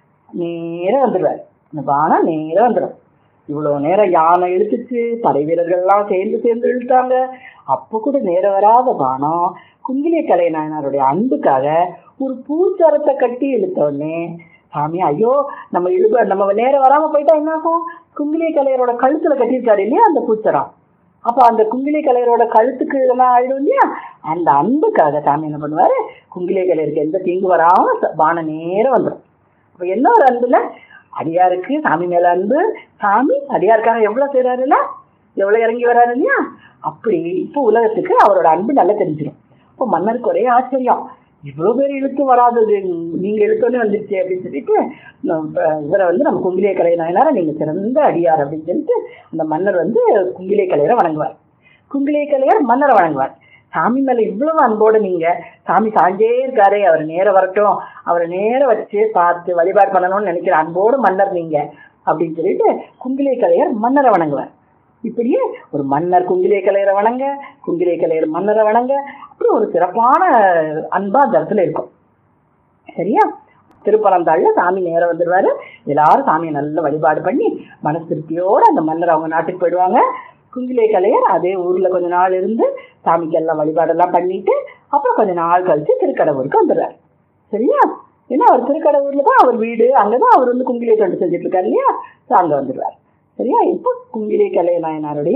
நேரா வந்துடுவார் இந்த பானம் நேரா வந்துடும் இவ்வளவு நேரம் யானை இழுத்துச்சு படை வீரர்கள்லாம் சேர்ந்து சேர்ந்து இழுத்தாங்க அப்போ கூட நேரம் வராத பானம் குங்கிலிய கலை நாயனாருடைய அன்புக்காக ஒரு பூச்சரத்தை கட்டி இழுத்த உடனே சாமி ஐயோ நம்ம இழுப நம்ம நேரம் வராம போயிட்டா என்ன ஆகும் குங்கிலிய கலையரோட கழுத்துல கட்டியிருக்காரு இல்லையா அந்த பூச்சரம் அப்ப அந்த குங்கிலி கலையரோட கழுத்துக்கு இதெல்லாம் ஆயிடும் இல்லையா அந்த அன்புக்காக சாமி என்ன பண்ணுவாரு குங்கிலிய கலையருக்கு எந்த தீங்கு வராம ச- பானம் நேரம் வந்துடும் அப்ப என்ன ஒரு அன்புல அடியாருக்கு சாமி மேல அன்பு சாமி அடியாருக்காக எவ்வளவு செய்யறாருல்ல எவ்வளவு இறங்கி வராரு இல்லையா அப்படி இப்போ உலகத்துக்கு அவரோட அன்பு நல்லா தெரிஞ்சிடும் இப்போ மன்னருக்கு ஒரே ஆச்சரியம் இவ்வளவு பேர் இழுத்து வராதது நீங்க இழுத்தோன்னே வந்துருச்சு அப்படின்னு சொல்லிட்டு நம்ம இவரை வந்து நம்ம குங்கிலிய கலை நாயனார நீங்க சிறந்த அடியார் அப்படின்னு சொல்லிட்டு அந்த மன்னர் வந்து குங்கிலிய கலையரை வணங்குவார் குங்கிலிய கலையர் மன்னரை வணங்குவார் சாமி மேல இவ்வளவு அன்போட நீங்க சாமி சாஞ்சே இருக்காரே அவர் நேர வரட்டும் அவரை நேர வச்சு பார்த்து வழிபாடு பண்ணணும்னு நினைக்கிற அன்போடு மன்னர் நீங்க அப்படின்னு சொல்லிட்டு குங்கிலிய கலையர் மன்னரை வணங்குவார் இப்படியே ஒரு மன்னர் குங்கிலிய கலையரை வணங்க குங்கிலிய கலையர் மன்னரை வணங்க அப்படி ஒரு சிறப்பான அன்பா அந்த இடத்துல இருக்கும் சரியா திருப்பரந்தாள்ல சாமி நேரம் வந்துடுவாரு எல்லாரும் சாமியை நல்ல வழிபாடு பண்ணி மனசு திருப்தியோட அந்த மன்னர் அவங்க நாட்டுக்கு போயிடுவாங்க குங்கிலே கலையர் அதே ஊர்ல கொஞ்ச நாள் இருந்து சாமிக்கு எல்லாம் வழிபாடெல்லாம் பண்ணிட்டு அப்புறம் கொஞ்ச நாள் கழிச்சு திருக்கடவுருக்கு வந்துடுறாரு சரியா ஏன்னா அவர் திருக்கடவுர்ல தான் அவர் வீடு அங்கதான் அவர் வந்து குங்கிலே தொண்டு செஞ்சுட்டு இருக்காரு இல்லையா ஸோ அங்க வந்துடுவார் சரியா இப்போ குங்கிலே கலை நாயனாருடைய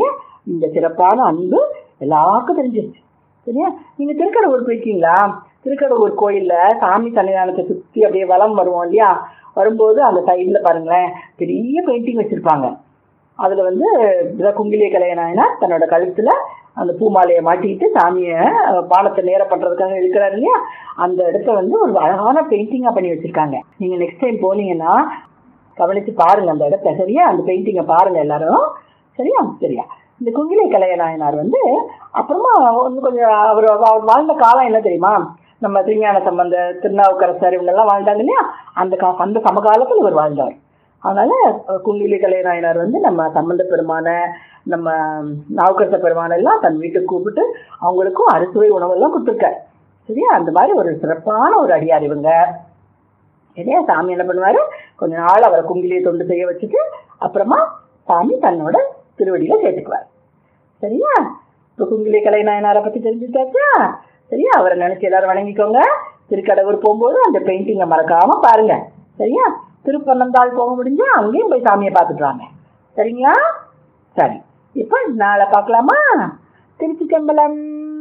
இந்த சிறப்பான அன்பு எல்லாருக்கும் தெரிஞ்சிருச்சு சரியா நீங்க திருக்கடவுர் போயிருக்கீங்களா திருக்கடவுர் கோயில்ல சாமி சன்னிதானத்தை சுத்தி அப்படியே வலம் வருவோம் இல்லையா வரும்போது அந்த சைடுல பாருங்களேன் பெரிய பெயிண்டிங் வச்சிருப்பாங்க அதுல வந்து இத குங்கிலிய கலையனாயனார் தன்னோட கழுத்துல அந்த பூமாலையை மாட்டிக்கிட்டு சாமியை அஹ், பானத்தை நேர பண்றதுக்காக இருக்கிறாரு இல்லையா அந்த இடத்த வந்து ஒரு அழகான பெயிண்டிங்கா பண்ணி வச்சிருக்காங்க நீங்க நெக்ஸ்ட் டைம் போனீங்கன்னா கவனிச்சு பாருங்க அந்த இடத்த சரியா அந்த பெயிண்டிங்கை பாருங்க எல்லாரும் சரியா சரியா இந்த குங்கிலை கலையநாயனார் வந்து அப்புறமா இன்னும் கொஞ்சம் அவர் அவர் வாழ்ந்த காலம் என்ன தெரியுமா நம்ம திருஞான சம்பந்த திருநாவுக்கரசர் இவங்கெல்லாம் வாழ்ந்தாங்க இல்லையா அந்த கா அந்த சமகாலத்தில் இவர் வாழ்ந்தவர் அதனால அஹ், குங்கிலி கலைநாயனார் வந்து நம்ம சம்பந்த பெருமான நம்ம நாவுக்கரச பெருமான எல்லாம் தன் வீட்டுக்கு கூப்பிட்டு அவங்களுக்கும் அறுசுவை உணவெல்லாம் கொடுத்துருக்காரு சரியா அந்த மாதிரி ஒரு சிறப்பான ஒரு அடியார் இவங்க சரியா சாமி என்ன பண்ணுவாரு கொஞ்ச நாள் அவரை குங்கிலியை தொண்டு செய்ய வச்சுட்டு அப்புறமா சாமி தன்னோட திருவடியில சேர்த்துக்குவார் சரியா இப்போ குங்கிலி கலைநாயனாரை பத்தி தெரிஞ்சுட்டாச்சா சரியா அவரை நினைச்சு எல்லாரும் வணங்கிக்கோங்க திருக்கடவுர் போகும்போது அந்த பெயிண்டிங்கை மறக்காம பாருங்க சரியா திருப்பனந்தாள் போக முடிஞ்சா அங்கேயும் போய் சாமியை பார்த்துட்டு வாங்க சரிங்களா சரி இப்போ நாளை பார்க்கலாமா திருச்சி கம்பளம்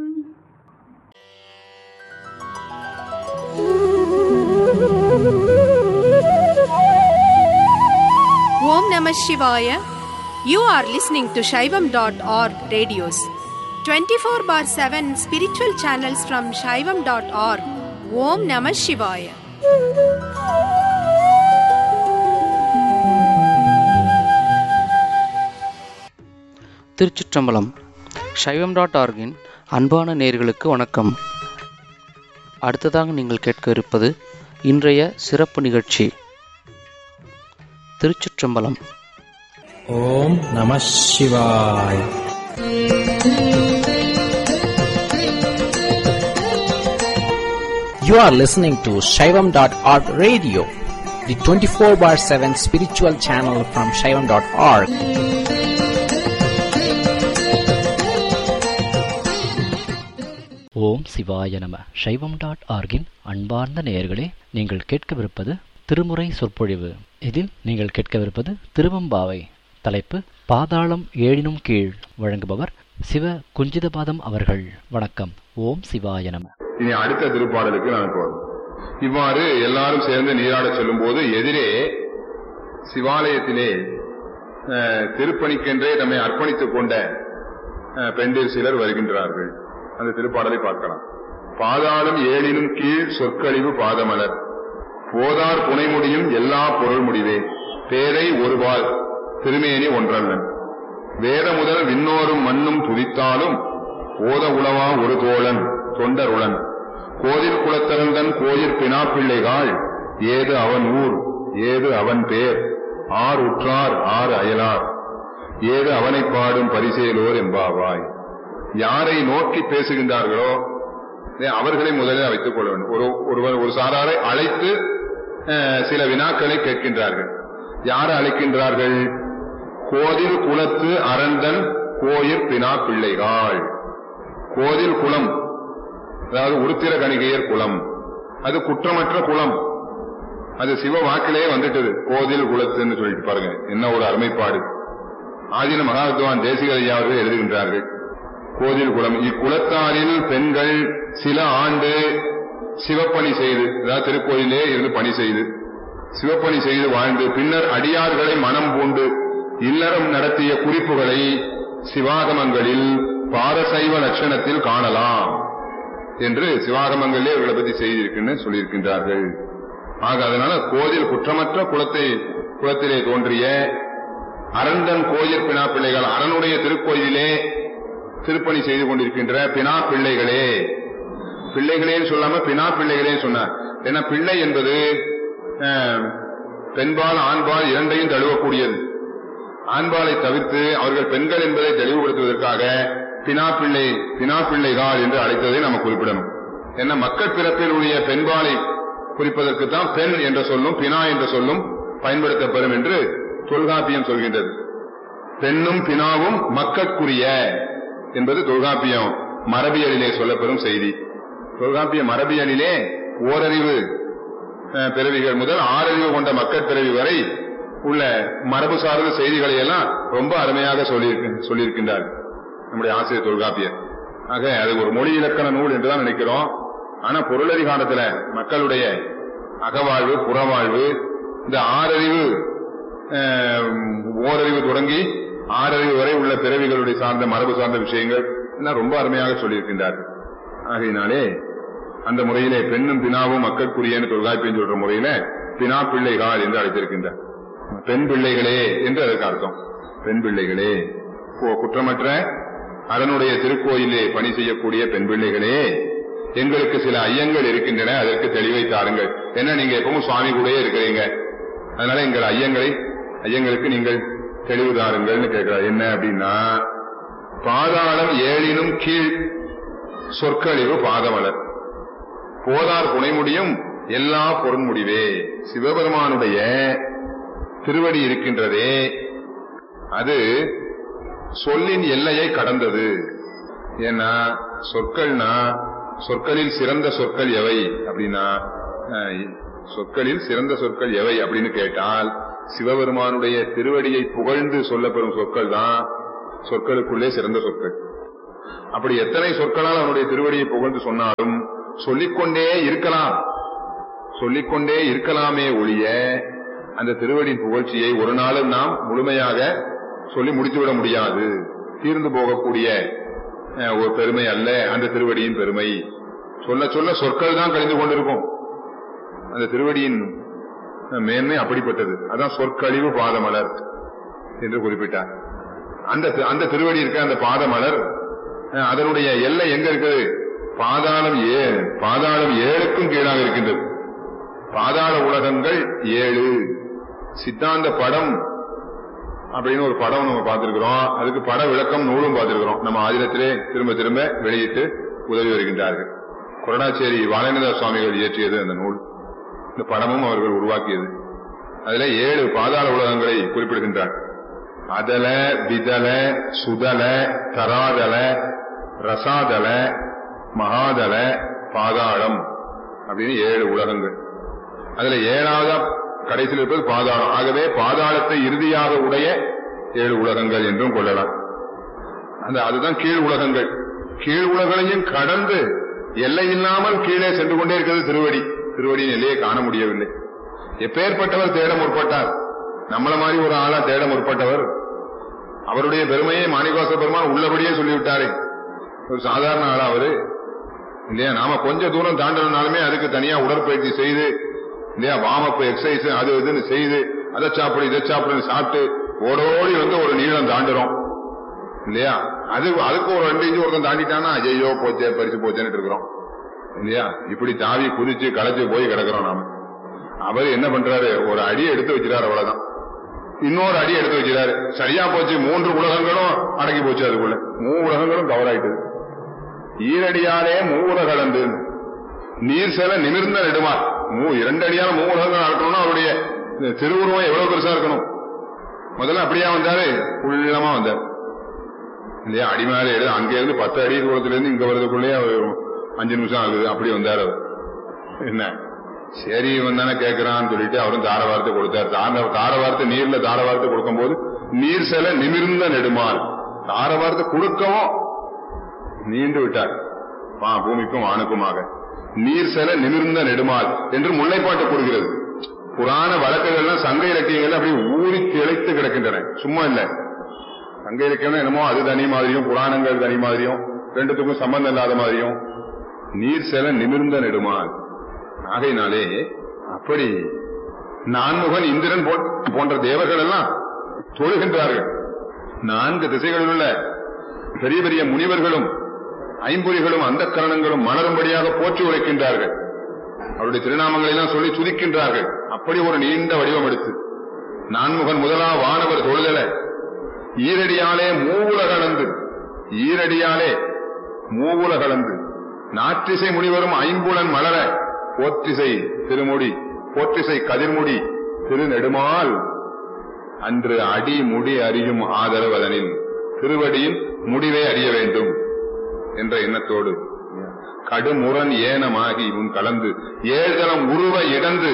Om Namah Shivaya. You are listening to Shaivam.org radios. 24 bar 7 spiritual channels from Shaivam.org. Om Namah Shivaya. திருச்சிற்றம்பலம் சைவம் டாட் ஆர்கின் அன்பான நேர்களுக்கு வணக்கம் அடுத்ததாக நீங்கள் கேட்க இருப்பது இன்றைய சிறப்பு நிகழ்ச்சி திருச்சிற்றம்பலம் ஓம் நம சிவாய் You are listening to Shaivam.org radio, the 24 bar 7 spiritual channel from Shaivam.org. ஓம் சிவாய நம சைவம் டாட் ஆர்கின் அன்பார்ந்த நேயர்களே நீங்கள் கேட்கவிருப்பது திருமுறை சொற்பொழிவு இதில் நீங்கள் கேட்கவிருப்பது திருவம்பாவை தலைப்பு பாதாளம் ஏழினும் கீழ் வழங்குபவர் சிவ குஞ்சிதபாதம் அவர்கள் வணக்கம் ஓம் சிவாய நம இனி அடுத்த திருப்பாடலுக்கு நான் போறோம் இவ்வாறு எல்லாரும் சேர்ந்து நீராடச் செல்லும் போது எதிரே சிவாலயத்திலே அஹ், திருப்பணிக்கென்றே நம்மை அர்ப்பணித்துக் கொண்ட அஹ், பெண்டிர் சிலர் வருகின்றார்கள் அந்த திருப்பாடலை பார்க்கலாம் பாதாளம் ஏழினும் கீழ் சொற்கழிவு பாதமலர் போதார் புனைமுடியும் எல்லா பொருள் முடிவே பேதை ஒருவாள் திருமேனி ஒன்றல்லன் வேத முதல் விண்ணோரும் மண்ணும் துதித்தாலும் ஓத உளவா ஒரு தோழன் தொண்டருளன் கோதில் குலத்தரந்தன் கோயில் பினாப்பிள்ளைகாள் ஏது அவன் ஊர் ஏது அவன் பேர் ஆர் உற்றார் ஆர் அயலார் ஏது அவனை பாடும் பரிசேலோர் எம்பாவாய் யாரை நோக்கி பேசுகின்றார்களோ ஏ, அவர்களை முதலில் வைத்துக் கொள்ள வேண்டும் ஒரு ஒருவர் ஒரு சாராரை அழைத்து அஹ், சில வினாக்களை கேட்கின்றார்கள் யாரை அழைக்கின்றார்கள் கோதில் குலத்து அரந்தன் கோயில் பினா பிள்ளைகாள் கோதில் குலம் அதாவது உருத்திர கணிகையர் குலம் அது குற்றமற்ற குலம் அது சிவ வாக்கிலே வந்துட்டது கோதில் குலத்துன்னு சொல்லிட்டு பாருங்க என்ன ஒரு அருமைப்பாடு ஆதின மகாவித்வான் தேசிக ஐயா அவர்கள் எழுதுகின்றார்கள் கோதில் குலம் இக்குலத்தாரில் பெண்கள் சில ஆண்டு சிவப்பணி செய்து அதாவது திருக்கோயிலே இருந்து பணி செய்து சிவப்பணி செய்து வாழ்ந்து பின்னர் அடியார்களை மனம் பூண்டு இல்லறம் நடத்திய குறிப்புகளை சிவாகமங்களில் பாரசைவ லட்சணத்தில் காணலாம் என்று சிவாகமங்களிலே இவர்களை பற்றி செய்திருக்குன்னு சொல்லியிருக்கின்றார்கள் ஆக அதனால கோதில் குற்றமற்ற குலத்தை குலத்திலே தோன்றிய அரண்டன் கோயில் பினா பிள்ளைகள் அரணுடைய திருக்கோயிலிலே திருப்பணி செய்து கொண்டிருக்கின்ற பினா பிள்ளைகளே பிள்ளைகளேன்னு சொல்லாம பினா பிள்ளைகளே சொன்னார் ஏன்னா பிள்ளை என்பது அஹ், பெண்பால் ஆண்பால் இரண்டையும் தழுவக்கூடியது ஆண்பாலை தவிர்த்து அவர்கள் பெண்கள் என்பதை தெளிவுபடுத்துவதற்காக பினா பிள்ளை பினா பிள்ளைகால் என்று அழைத்ததை நம்ம குறிப்பிடணும் ஏன்னா மக்கள் பிறப்பிலுடைய பெண்பாலை குறிப்பதற்கு தான் பெண் என்ற சொல்லும் பினா என்ற சொல்லும் பயன்படுத்தப்படும் என்று தொல்காப்பியம் சொல்கின்றது பெண்ணும் பினாவும் மக்கட்குரிய என்பது தொல்காப்பியம் மரபியலிலே சொல்லப்பெறும் செய்தி தொல்காப்பிய மரபியலிலே ஓரறிவு அஹ், பிறவிகள் முதல் ஆறறிவு கொண்ட மக்கட் பிறவி வரை உள்ள மரபு சார்ந்த செய்திகளை எல்லாம் ரொம்ப அருமையாக சொல்லியிருக்கு சொல்லியிருக்கின்றார் நம்முடைய ஆசிரியர் தொல்காப்பியர் ஆக அது ஒரு மொழி இலக்கண நூல் என்றுதான் நினைக்கிறோம் ஆனா பொருளதிகாரத்துல மக்களுடைய அகவாழ்வு புறவாழ்வு இந்த ஆறறிவு அஹ், ஓரறிவு தொடங்கி ஆறறிவு வரை உள்ள பிறவிகளுடைய சார்ந்த மரபு சார்ந்த விஷயங்கள் எல்லாம் ரொம்ப அருமையாக சொல்லியிருக்கின்றார்கள் ஆகையினாலே அந்த முறையிலே பெண்ணும் பினாவும் மக்களுக்குரியன்னு தொல்காப்பியம் சொல்ற முறையில பினா பிள்ளைகள் என்று அழைத்திருக்கின்றார் பெண் பிள்ளைகளே என்று அதற்கு அர்த்தம் பெண் பிள்ளைகளே கு- குற்றமற்ற அதனுடைய திருக்கோயிலே பணி செய்யக்கூடிய பெண் பிள்ளைகளே எங்களுக்கு சில ஐயங்கள் இருக்கின்றன அதற்கு தெளிவை தாருங்கள் ஏன்னா நீங்க எப்பவும் சுவாமி கூடயே இருக்கிறீங்க அதனால எங்கள் ஐயங்களை ஐயங்களுக்கு நீங்கள் தெளிவு தாருங்கள்னு கேட்கிறார் என்ன அப்படின்னா பாதாளம் ஏழினும் கீழ் சொற்கழிவு பாதமலர் போதார் புனைமுடியும் எல்லா பொருண்முடிவே சிவபெருமானுடைய திருவடி இருக்கின்றதே அது சொல்லின் எல்லையை கடந்தது ஏன்னா சொற்கள்னா சொற்களில் சிறந்த சொற்கள் எவை அப்படின்னா அஹ், சொற்களில் சிறந்த சொற்கள் எவை அப்படின்னு கேட்டால் சிவபெருமானுடைய திருவடியை புகழ்ந்து சொல்லப்பெறும் சொற்கள் தான் சொற்களுக்குள்ளே சிறந்த சொற்கள் அப்படி எத்தனை சொற்களால் அவனுடைய திருவடியை புகழ்ந்து சொன்னாலும் சொல்லிக்கொண்டே இருக்கலாம் சொல்லிக்கொண்டே இருக்கலாமே ஒழிய அந்த திருவடியின் புகழ்ச்சியை ஒரு நாளும் நாம் முழுமையாக சொல்லி முடித்துவிட முடியாது தீர்ந்து போகக்கூடிய அஹ், ஒரு பெருமை அல்ல அந்த திருவடியின் பெருமை சொல்ல சொல்ல சொற்கள் தான் கழிந்து கொண்டிருக்கும் அந்த திருவடியின் அஹ், மேன்மை அப்படிப்பட்டது அதான் சொற்கழிவு பாதமலர் என்று குறிப்பிட்டார் அந்த தி- அந்த திருவடி இருக்க அந்த பாதமலர் அஹ், அதனுடைய எல்லை எங்க இருக்குது பாதாளம் ஏ பாதாளம் ஏழுக்கும் கீழாக இருக்கின்றது பாதாள உலகங்கள் ஏழு சித்தாந்த படம் அப்படின்னு ஒரு படம் நம்ம பார்த்திருக்கிறோம் அதுக்கு பட விளக்கம் நூலும் பார்த்திருக்கிறோம் நம்ம ஆதிரத்திலே திரும்ப திரும்ப வெளியிட்டு உதவி வருகின்றார்கள் கொரடாச்சேரி வாலேந்திர சுவாமிகள் இயற்றியது அந்த நூல் இந்த படமும் அவர்கள் உருவாக்கியது அதுல ஏழு பாதாள உலகங்களை குறிப்பிடுகின்றார் அதல விதல சுதல தராதல ரசாதல மகாதல பாதாளம் அப்படின்னு ஏழு உலகங்கள் அதுல ஏழாவதா கடைசியில் இருப்பது பாதாளம் ஆகவே பாதாளத்தை இறுதியாக உடைய ஏழு உலகங்கள் என்றும் கொள்ளலாம் அந்த அதுதான் கீழ் உலகங்கள் கீழ் உலகங்களையும் கடந்து எல்லை இல்லாமல் கீழே சென்று கொண்டே இருக்கிறது திருவடி திருவடியின் எல்லையை காண முடியவில்லை எப்பேற்பட்டவர் தேட முற்பட்டார் நம்மள மாதிரி ஒரு ஆளா தேட முற்பட்டவர் அவருடைய பெருமையை மாணிவாச பெருமான் உள்ளபடியே சொல்லிவிட்டாரே ஒரு சாதாரண ஆளா அவரு இல்லையா நாம கொஞ்ச தூரம் தாண்டணும்னாலுமே அதுக்கு தனியா உடற்பயிற்சி செய்து இல்லையா வாமப்பு எக்ஸசைஸ் அது இதுன்னு செய்து அதை சாப்பிடு இதை சாப்பிடுன்னு சாப்பிட்டு ஓடோடி வந்து ஒரு நீளம் தாண்டுறோம் இல்லையா அது அதுக்கு ஒரு ரெண்டு இன்ச்சு ஒருத்தன் தாண்டிட்டானா ஐயோ போச்சே பரிசு போச்சேன்னு இருக்கிறோம் இல்லையா இப்படி தாவி குதிச்சு களைச்சு போய் கிடக்குறோம் நாம அவர் என்ன பண்றாரு ஒரு அடி எடுத்து வச்சிடாரு அவ்வளவுதான் இன்னொரு அடி எடுத்து வச்சிடாரு சரியா போச்சு மூன்று உலகங்களும் அடங்கி போச்சு அதுக்குள்ள மூ உலகங்களும் கவர் ஆயிட்டது ஈரடியாலே மூவுல கலந்து நீர் செல நிமிர்ந்த நெடுமா மூ இரண்டு அடியால மூ உலகங்கள் நடக்கணும்னா அவருடைய இந்த திருவுருவம் எவ்வளவு பெருசா இருக்கணும் முதல்ல அப்படியா வந்தாரு உள்ளமா வந்தார் இல்லையா அடிமையால எடு அங்க இருந்து பத்து அடி தூரத்துல இருந்து இங்க வர்றதுக்குள்ளேயே அவர் அஞ்சு நிமிஷம் ஆகுது அப்படி வந்தார் அவர் என்ன சரி இவன் தானே கேட்கிறான்னு சொல்லிட்டு அவரும் தார வார்த்தை கொடுத்தார் தார தார வார்த்தை நீர்ல தார வார்த்தை கொடுக்கும்போது நீர் செல நிமிர்ந்த நெடுமால் தார வார்த்தை கொடுக்கவும் நீண்டு விட்டார் வா, பூமிக்கும் வானுக்குமாக நீர் செல நிமிர்ந்த நெடுமால் என்று முல்லைப்பாட்டு கூறுகிறது புராண வழக்குகள்லாம் சங்க இலக்கியங்கள் அப்படி ஊறி திளைத்து கிடக்கின்றன சும்மா இல்ல சங்க இலக்கியம் என்னமோ அது தனி மாதிரியும் புராணங்கள் தனி மாதிரியும் ரெண்டுத்துக்கும் சம்பந்தம் இல்லாத மாதிரியும் நீர் செல நிமிர்ந்த நெடுமால் ஆகையினாலே அப்படி நான்முகன் இந்திரன் போ- போன்ற தேவர்கள் எல்லாம் தொழுகின்றார்கள் நான்கு திசைகளில் உள்ள பெரிய பெரிய முனிவர்களும் ஐம்பொறிகளும் அந்த கரணங்களும் மலரும்படியாக போற்றி உரைக்கின்றார்கள் அவருடைய திருநாமங்களை எல்லாம் சொல்லி துதிக்கின்றார்கள் அப்படி ஒரு நீண்ட வடிவம் எடுத்து நான்முகன் முதலா வானவர் தொழுதல ஈரடியாலே மூவுல கலந்து ஈரடியாலே மூவுல கலந்து நாற்றிசை முனிவரும் ஐம்புலன் மலர போற்றிசை திருமுடி போற்றிசை கதிர்முடி திருநெடுமால் அன்று அடி முடி அறியும் ஆதரவதனில் திருவடியின் முடிவை அறிய வேண்டும் என்ற எண்ணத்தோடு கடுமுரண் ஏனமாகி உன் கலந்து ஏழ்தலம் உருவ இடந்து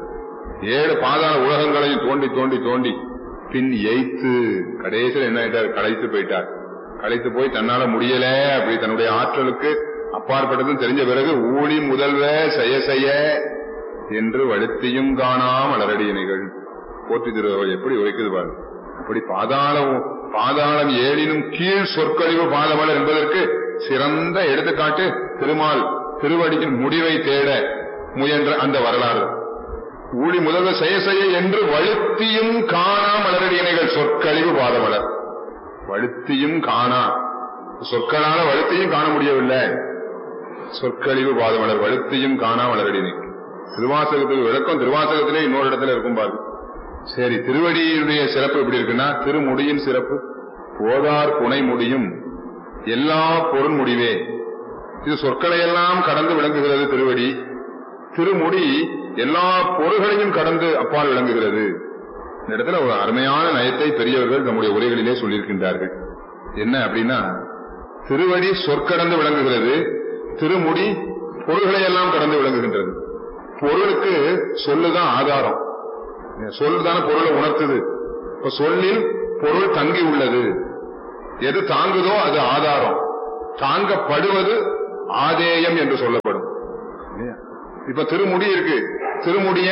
ஏழு பாதாள உலகங்களையும் தோண்டி தோண்டி தோண்டி பின் எய்த்து கடைசியில் என்ன ஆயிட்டார் களைத்து போயிட்டார் களைத்து போய் தன்னால முடியல அப்படி தன்னுடைய ஆற்றலுக்கு அப்பாற்பட்டதும் தெரிஞ்ச பிறகு ஊழி முதல்வ செய்ய செய்ய என்று வழுத்தியும் காணாம் அலரடியினைகள் போற்றி திருவள்ளுவர் எப்படி உரைக்குது பாருங்க அப்படி பாதாளம் பாதாளம் ஏழினும் கீழ் சொற்கழிவு பாதமலர் என்பதற்கு சிறந்த எடுத்துக்காட்டு திருமால் திருவடியின் முடிவை தேட முயன்ற அந்த வரலாறு ஊழி முதல்வ செய்ய செய்ய என்று வழுத்தியும் காணா மலரடியினைகள் சொற்கழிவு பாதமலர் வழுத்தியும் காணா சொற்களால வழுத்தியும் காண முடியவில்லை சொற்கழிவு பாதமலர் வழுத்தியும் காணா மலரடினை திருவாசகத்துக்கு விளக்கம் திருவாசகத்திலே இன்னொரு இடத்துல இருக்கும் பாரு சரி திருவடியினுடைய சிறப்பு எப்படி இருக்குன்னா திருமுடியின் சிறப்பு போதார் புனை முடியும் எல்லா பொருள் முடிவே இது சொற்களை எல்லாம் கடந்து விளங்குகிறது திருவடி திருமுடி எல்லா பொருள்களையும் கடந்து அப்பால் விளங்குகிறது இந்த இடத்துல ஒரு அருமையான நயத்தை பெரியவர்கள் நம்முடைய உரைகளிலே சொல்லியிருக்கின்றார்கள் என்ன அப்படின்னா திருவடி சொற்கடந்து விளங்குகிறது திருமுடி பொருள்களை எல்லாம் கடந்து விளங்குகின்றது பொருளுக்கு சொல்லுதான் ஆதாரம் சொல் தானே பொருளை உணர்த்துது இப்ப சொல்லில் பொருள் தங்கி உள்ளது எது தாங்குதோ அது ஆதாரம் தாங்கப்படுவது ஆதேயம் என்று சொல்லப்படும் இல்லையா? இப்ப திருமுடி இருக்கு திருமுடிய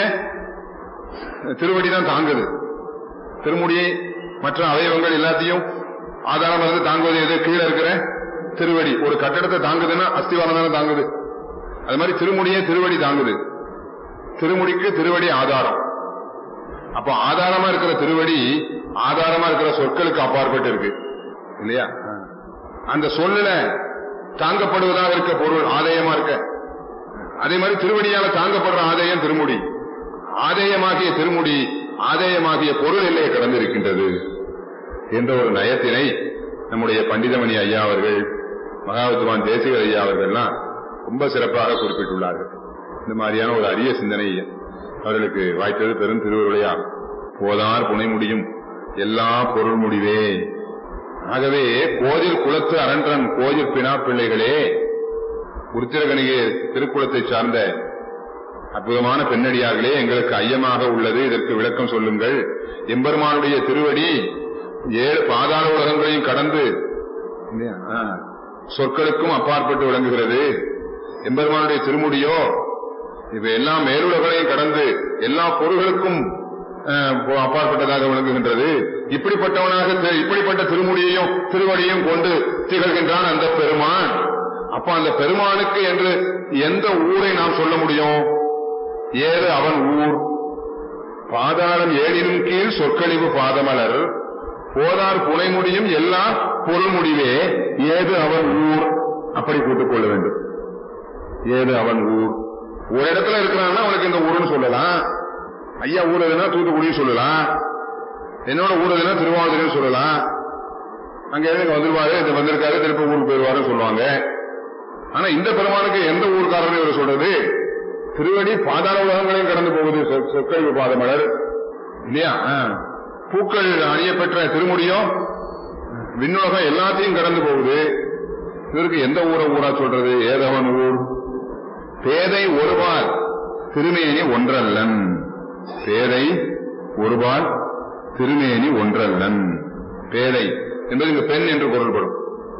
திருவடி தான் தாங்குது திருமுடியை மற்ற அவயவங்கள் எல்லாத்தையும் ஆதாரம் இருந்து தாங்குவது எது கீழே இருக்கிற திருவடி ஒரு கட்டடத்தை தாங்குதுன்னா அஸ்திவாரம் தானே தாங்குது அது மாதிரி திருமுடியை திருவடி தாங்குது திருமுடிக்கு திருவடி ஆதாரம் அப்ப ஆதாரமா இருக்கிற திருவடி ஆதாரமா இருக்கிற சொற்களுக்கு அப்பாற்பட்டு இருக்கு இல்லையா அந்த சொல்லுல தாங்கப்படுவதாக இருக்க பொருள் ஆதாயமா இருக்க அதே மாதிரி திருவடியால தாங்கப்படுற ஆதாயம் திருமுடி ஆதேயமாகிய திருமுடி ஆதேயமாகிய பொருள் எல்லையை கடந்திருக்கின்றது என்ற ஒரு நயத்தினை நம்முடைய பண்டிதமணி ஐயா அவர்கள் மகாவித்வான் தேசிகர் ஐயா அவர்கள்லாம் ரொம்ப சிறப்பாக குறிப்பிட்டுள்ளார்கள் இந்த மாதிரியான ஒரு அரிய சிந்தனை அவர்களுக்கு வாய்த்தது பெரும் திருவருளையாகும் போதார் புனை முடியும் எல்லா பொருள் முடிவே ஆகவே கோதில் குலத்து அரன்றன் கோயில் பினா பிள்ளைகளே உருத்திரகணிகை திருக்குளத்தை சார்ந்த அற்புதமான பெண்ணடியார்களே எங்களுக்கு ஐயமாக உள்ளது இதற்கு விளக்கம் சொல்லுங்கள் எம்பெருமானுடைய திருவடி ஏழு பாதாள உலகங்களையும் கடந்து இல்லையா? ஆ. சொற்களுக்கும் அப்பாற்பட்டு விளங்குகிறது எம்பெருமானுடைய திருமுடியோ இவை எல்லாம் மேலுலகங்களையும் கடந்து எல்லா பொருள்களுக்கும் அஹ், அப்பாற்பட்டதாக விளங்குகின்றது இப்படிப்பட்டவனாக தி- இப்படிப்பட்ட திருமுடியையும் திருவடியையும் கொண்டு திகழ்கின்றான் அந்த பெருமான் அப்ப அந்த பெருமானுக்கு என்று எந்த ஊரை நாம் சொல்ல முடியும் ஏது அவன் ஊர் பாதாளம் ஏழினும் கீழ் சொற்கழிவு பாதமலர் போதார் புனை முடியும் எல்லா பொருள் முடிவே ஏது அவன் ஊர் அப்படி கூட்டுக் கொள்ள வேண்டும் ஏது அவன் ஊர் ஒரு இடத்துல இருக்கிறான்னா அவனுக்கு இந்த ஊருன்னு சொல்லலாம் ஐயா ஊர் எதுனா தூத்துக்குடின்னு சொல்லலாம் என்னோட ஊர் எதுனா திருவாவூர்னு சொல்லலாம் அங்க இருந்து வந்துருவாரு இது வந்திருக்காரு திருப்பி ஊருக்கு போயிருவாருன்னு சொல்லுவாங்க ஆனா இந்த பெருமானுக்கு எந்த ஊர்க்காரரும் இவர் சொல்றது திருவடி பாதாள உலகங்களையும் கடந்து போகுது சொ- சொற்கழிவு பாதமலர் இல்லையா ஆ. பூக்கள் அணியப்பெற்ற திருமுடியும் விண்ணுலகம் எல்லாத்தையும் கடந்து போகுது இவருக்கு எந்த ஊரை ஊரா சொல்றது ஏதவன் ஊர் பேதை ஒருவாள் திருமேனி ஒன்றல்லன் பேதை ஒருவாள் திருமேனி ஒன்றல்லன் பேதை என்பது இங்கு பெண் என்று பொருள்படும்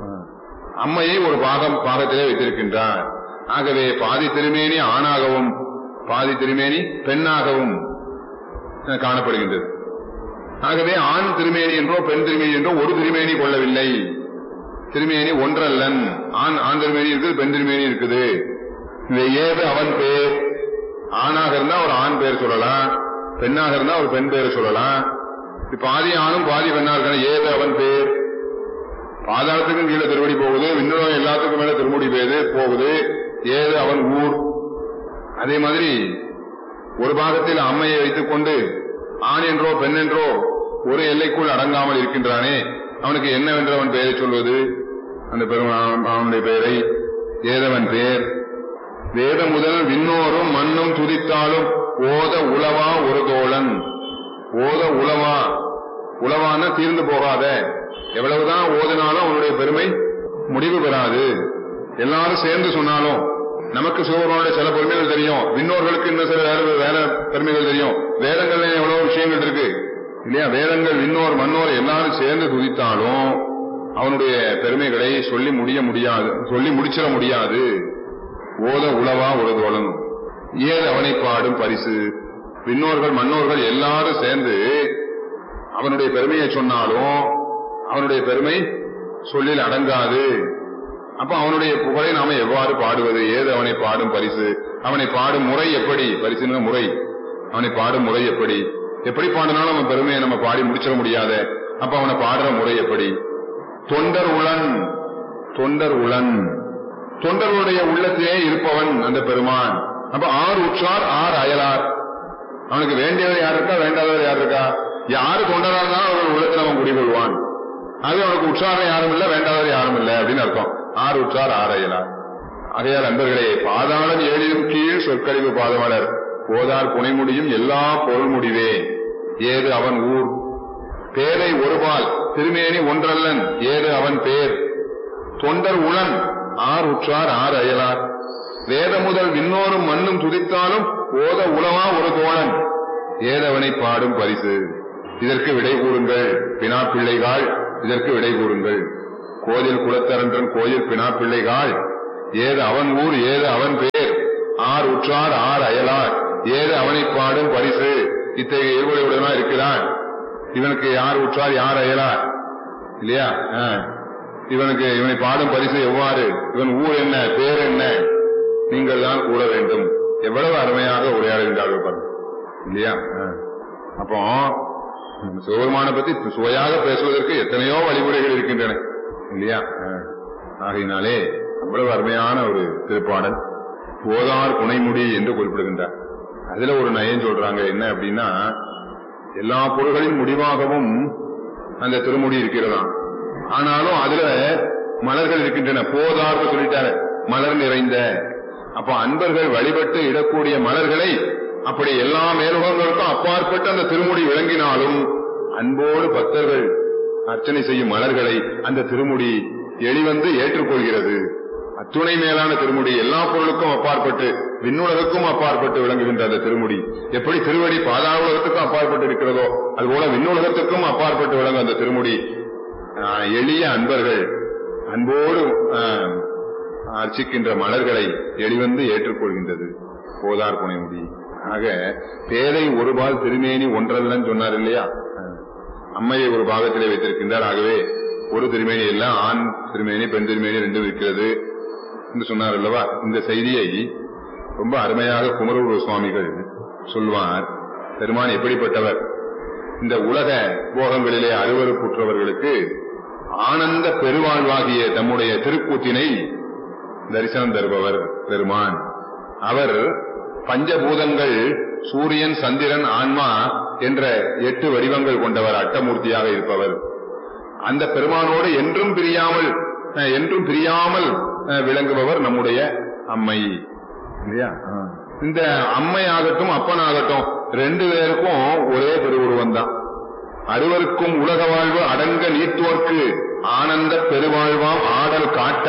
அம்மையை ஒரு பாகம் பாகத்திலே வைத்திருக்கின்றார் ஆகவே பாதி திருமேனி ஆணாகவும் பாதி திருமேனி பெண்ணாகவும் அஹ், காணப்படுகின்றது ஆகவே ஆண் திருமேனி என்றோ பெண் திருமேனி என்றோ ஒரு திருமேனி கொள்ளவில்லை திருமேனி ஒன்றல்லன் ஆண் ஆண் திருமேனி இருக்குது பெண் திருமேனி இருக்குது இந்த ஏது அவன் பேர் ஆணாக இருந்தா ஒரு ஆண் பேர் சொல்லலாம் பெண்ணாக இருந்தா ஒரு பெண் பேர் சொல்லலாம் இப்ப பாதி ஆணும் பாதி பெண்ணா இருக்கான ஏது அவன் பேர் பாதாளத்துக்கும் கீழே திருவடி போகுது விண்ணுலகம் எல்லாத்துக்கும் மேல திருமுடி பேது போகுது ஏது அவன் ஊர் அதே மாதிரி ஒரு பாகத்தில் அம்மையை வைத்துக் கொண்டு ஆண் என்றோ பெண் என்றோ ஒரு எல்லைக்குள் அடங்காமல் இருக்கின்றானே அவனுக்கு என்னவென்று அவன் பெயரை சொல்வது அந்த பெரும் அவனுடைய பெயரை ஏதவன் பேர் வேத முதல் விண்ணோரும் மண்ணும் துதித்தாலும் ஓத உளவா ஒரு தோழன் ஓத உளவா உளவான தீர்ந்து போகாத எவ்வளவுதான் ஓதினாலும் அவனுடைய பெருமை முடிவு பெறாது எல்லாரும் சேர்ந்து சொன்னாலும் நமக்கு சிவபெருமானுடைய சில பெருமைகள் தெரியும் விண்ணோர்களுக்கு இன்னும் சில வேற வேற பெருமைகள் தெரியும் வேதங்கள்ல எவ்வளவு விஷயங்கள் இருக்கு இல்லையா வேதங்கள் விண்ணோர் மன்னோர் எல்லாரும் சேர்ந்து துதித்தாலும் அவனுடைய பெருமைகளை சொல்லி முடிய முடியாது சொல்லி முடிச்சிட முடியாது ஓத உளவா ஒரு தோழன் ஏது அவனை பாடும் பரிசு விண்ணோர்கள் மன்னோர்கள் எல்லாரும் சேர்ந்து அவனுடைய பெருமையை சொன்னாலும் அவனுடைய பெருமை சொல்லில் அடங்காது அப்ப அவனுடைய புகழை நாம எவ்வாறு பாடுவது ஏது அவனை பாடும் பரிசு அவனை பாடும் முறை எப்படி பரிசுன முறை அவனை பாடும் முறை எப்படி எப்படி பாடினாலும் அவன் பெருமையை நம்ம பாடி முடிச்சிட முடியாத அப்ப அவனை பாடுற முறை எப்படி தொண்டர் உளன் தொண்டர் உளன் தொண்டர்களுடைய உள்ளத்திலே இருப்பவன் அந்த பெருமான் அப்ப ஆறு உற்றார் ஆறு அயலார் அவனுக்கு வேண்டியவர் யார் இருக்கா வேண்டாதவர் யார் இருக்கா யாரு தொண்டரா இருந்தாலும் அவன் உள்ளத்தில் அவன் குடிகொள்வான் அது அவனுக்கு உற்சாரம் யாரும் இல்ல வேண்டாதவர் யாரும் இல்ல அப்படின்னு அர்த்தம் ஆறு உற்றார் ஆறு அயலார் ஆகையால் அன்பர்களே பாதாளம் ஏழிலும் கீழ் சொற்கழிவு பாதமலர் போதார் புனை முடியும் எல்லா பொருள் முடிவே ஏது அவன் ஊர் பேரை ஒருபால் திருமேனி ஒன்றல்லன் ஏது அவன் பேர் தொண்டர் உளன் ஆர் உற்றார் ஆர் அயலார் வேத முதல் விண்ணோரும் மண்ணும் துதித்தாலும் ஓத உளவா ஒரு தோழன் ஏதவனை பாடும் பரிசு இதற்கு விடை கூறுங்கள் பினா பிள்ளைகாள் இதற்கு விடை கூறுங்கள் கோயில் குலத்தரன்றன் கோயில் பினா பிள்ளைகாள் ஏது அவன் ஊர் ஏது அவன் பேர் ஆர் உற்றார் ஆர் அயலார் ஏது அவனை பாடும் பரிசு இத்தகைய இருவரையுடனா இருக்கிறான் இவனுக்கு யார் உற்றார் யார் அயலார் இல்லையா ஆ. இவனுக்கு இவனை பாடும் பரிசு எவ்வாறு இவன் ஊர் என்ன பேர் என்ன நீங்கள் தான் கூற வேண்டும் எவ்வளவு அருமையாக உரையாடுகின்றார்கள் பாருங்க இல்லையா ஆ. அப்போ நம்ம சிவபெருமான பத்தி சுவையாக பேசுவதற்கு எத்தனையோ வழிமுறைகள் இருக்கின்றன இல்லையா ஆ. ஆகையினாலே அவ்வளவு அருமையான ஒரு திருப்பாடல் போதார் புனைமுடி என்று குறிப்பிடுகின்றார் அதுல ஒரு நயம் சொல்றாங்க என்ன அப்படின்னா எல்லா பொருள்களின் முடிவாகவும் அந்த திருமுடி இருக்கிறதாம் ஆனாலும் அதுல மலர்கள் இருக்கின்றன போதார்னு சொல்லிட்டாரு மலர் நிறைந்த அப்ப அன்பர்கள் வழிபட்டு இடக்கூடிய மலர்களை அப்படி எல்லா மேலுகங்களுக்கும் அப்பாற்பட்டு அந்த திருமுடி விளங்கினாலும் அன்போடு பக்தர்கள் அர்ச்சனை செய்யும் மலர்களை அந்த திருமுடி எளிவந்து ஏற்றுக்கொள்கிறது அத்துணை மேலான திருமுடி எல்லா பொருளுக்கும் அப்பாற்பட்டு விண்ணுலகுக்கும் அப்பாற்பட்டு விளங்குகின்ற அந்த திருமுடி எப்படி திருவடி பாதாள உலகத்துக்கும் அப்பாற்பட்டு இருக்கிறதோ அதுபோல விண்ணுலகத்துக்கும் அப்பாற்பட்டு விளங்கும் அந்த திருமுடி ஆஹ், எளிய அன்பர்கள் அன்போடு ஆஹ், அர்ச்சிக்கின்ற மலர்களை எளிவந்து ஏற்றுக்கொள்கின்றது போதார் புனைமுடி ஆக பேதை ஒருபால் திருமேனி ஒன்றல்லன்னு சொன்னார் இல்லையா அம்மையை ஒரு பாகத்திலே வைத்திருக்கின்றார் ஆகவே ஒரு திருமேனி இல்ல ஆண் திருமேனி பெண் திருமேனி ரெண்டும் இருக்கிறது என்று சொன்னார் அல்லவா இந்த செய்தியை ரொம்ப அருமையாக குமரூர் சுவாமிகள் சொல்வார் பெருமான் எப்படிப்பட்டவர் இந்த உலக போகங்களிலே அருவறுப்புற்றவர்களுக்கு ஆனந்த பெருவாழ்வாகிய தம்முடைய திருக்கூத்தினை தரிசனம் தருபவர் பெருமான் அவர் பஞ்சபூதங்கள் சூரியன் சந்திரன் ஆன்மா என்ற எட்டு வடிவங்கள் கொண்டவர் அட்டமூர்த்தியாக இருப்பவர் அந்த பெருமானோடு என்றும் பிரியாமல் அஹ், என்றும் பிரியாமல் அஹ், விளங்குபவர் நம்முடைய அம்மை இல்லையா இந்த அம்மை ஆகட்டும் அப்பன் ஆகட்டும் ரெண்டு பேருக்கும் ஒரே திருவுருவம் தான் அறுவருக்கும் உலக வாழ்வு அடங்க நீத்தோர்க்கு ஆனந்த பெருவாழ்வாம் ஆடல் காட்ட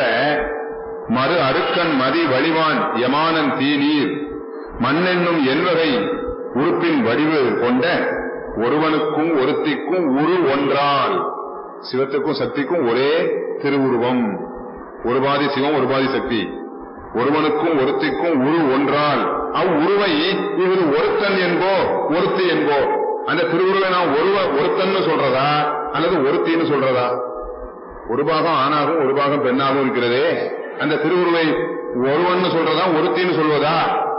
மறு அருக்கன் மதி வழிவான் யமானன் தீநீர் மண்ணென்னும் என்வகை உறுப்பின் வடிவு கொண்ட ஒருவனுக்கும் ஒருத்திக்கும் உரு ஒன்றால் சிவத்துக்கும் சக்திக்கும் ஒரே திருவுருவம் ஒரு பாதி சிவம் ஒரு பாதி சக்தி ஒருவனுக்கும் ஒருத்திக்கும் உரு ஒன்றால் அவ் உருவை இவர் ஒருத்தன் என்போ ஒருத்தி என்போ அந்த திருவுருவை நான் ஒருவ ஒருத்தன்னு சொல்றதா அல்லது ஒருத்தின்னு சொல்றதா ஒரு பாகம் ஆணாகவும் ஒரு பாகம் பெண்ணாகவும் இருக்கிறதே அந்த திருவுருவை ஒருவன்னு சொல்றதா ஒருத்தின்னு சொல்வதா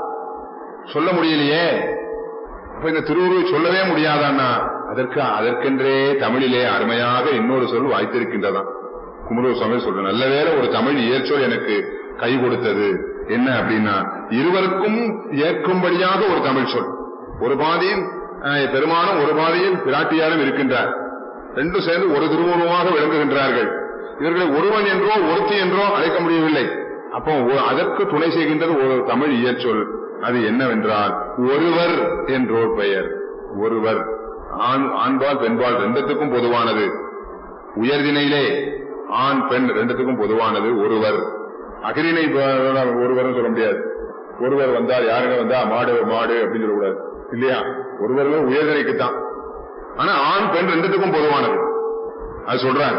சொல்ல முடியலையே அப்ப இந்த திருவுருவை சொல்லவே முடியாதான்னா அதற்கு அதற்கென்றே தமிழிலே அருமையாக இன்னொரு சொல் வாய்த்திருக்கின்றதாம் குமரூர் சுவாமி சொல்ற நல்ல வேளை ஒரு தமிழ் இயற்சொல் எனக்கு கை கொடுத்தது என்ன அப்படின்னா இருவருக்கும் ஏற்கும்படியாக ஒரு தமிழ் சொல் ஒரு பாதியில் அஹ், பெருமானும் ஒரு பாதியில் பிராட்டியாரும் இருக்கின்றார் ரெண்டும் சேர்ந்து ஒரு திருவுருவமாக விளங்குகின்றார்கள் இவர்களை ஒருவன் என்றோ ஒருத்தி என்றோ அழைக்க முடியவில்லை அப்போ ஒ- அதற்கு துணை செய்கின்றது ஒரு தமிழ் இயற்சொல் அது என்னவென்றால் ஒருவர் என்றோர் பெயர் ஒருவர் ஆண் ஆண்பால் பெண்பால் ரெண்டுத்துக்கும் பொதுவானது உயர்தினையிலே ஆண் பெண் ரெண்டுத்துக்கும் பொதுவானது ஒருவர் அகிரிணை ஒருவர் சொல்ல முடியாது ஒருவர் வந்தால் யாருங்க வந்தா மாடு மாடு அப்படின்னு சொல்லக்கூடாது இல்லையா ஒருவர் உயர்தினைக்கு தான் ஆனா ஆண் பெண் ரெண்டுத்துக்கும் பொதுவானது அது சொல்றாங்க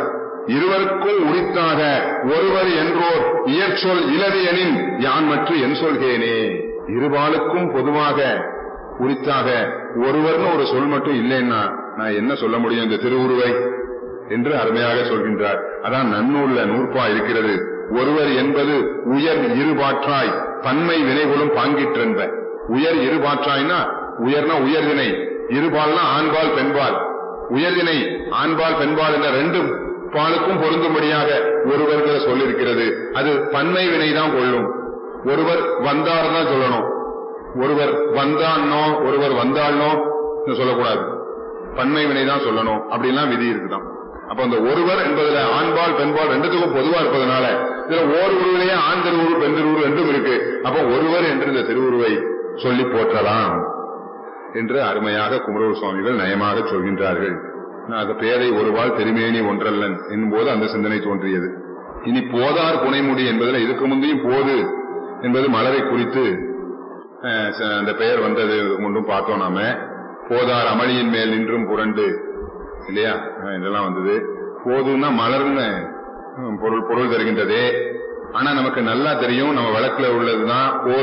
இருவருக்கும் உரித்தாக ஒருவர் என்றோர் இயற்சொல் இலது எனின் யான் மற்ற என் சொல்கேனே இருபாலுக்கும் பொதுவாக உரித்தாக ஒருவர்னு ஒரு சொல் மட்டும் இல்லைன்னா நான் என்ன சொல்ல முடியும் இந்த திருவுருவை என்று அருமையாக சொல்கின்றார் அதான் நன்னூல்ல நூற்பா இருக்கிறது ஒருவர் என்பது உயர் இருபாற்றாய் பன்மை வினைகளும் பாங்கிற்றென்ப உயர் இருபாற்றாய்னா உயர்னா உயர்தினை இருபால்னா ஆண்பால் பெண்பால் உயர்தினை ஆண்பால் பெண்பால் என்ற ரெண்டு பாலுக்கும் பொருந்தும்படியாக ஒருவர்கிற சொல் இருக்கிறது அது பன்மை வினை தான் கொள்ளும் ஒருவர் வந்தார் தான் சொல்லணும் ஒருவர் வந்தான்னோ ஒருவர் வந்தாள்னோ சொல்லக்கூடாது பன்மை வினை தான் சொல்லணும் அப்படிலாம் விதி இருக்குதான் அப்ப அந்த ஒருவர் என்பதுல ஆண்பால் பெண்பால் ரெண்டுத்துக்கும் பொதுவா இருப்பதனால இதுல ஓர் உருவிலேயே ஆண் திருவுரு பெண் திருவுரு ரெண்டும் இருக்கு அப்ப ஒருவர் என்று இந்த திருவுருவை சொல்லி போற்றலாம் என்று அருமையாக குமரூர் சுவாமிகள் நயமாக சொல்கின்றார்கள் அது பேரை ஒருவாள் திருமேனி ஒன்றல்லன் என்போது அந்த சிந்தனை தோன்றியது இனி போதார் புனைமுடி என்பதில் இதுக்கு முந்தையும் போது என்பது மலரை குறித்து அஹ், ச- அந்த பெயர் வந்தது முன்றும் பார்த்தோம் நாம போதார் அமளியின் மேல் நின்றும் புரண்டு இல்லையா அஹ், இதெல்லாம் வந்தது போதுன்னா மலர்னு ஹம், பொருள் பொருள் தருகின்றது ஆனா நமக்கு நல்லா தெரியும் நம்ம வழக்குல உள்ளதுதான் போர்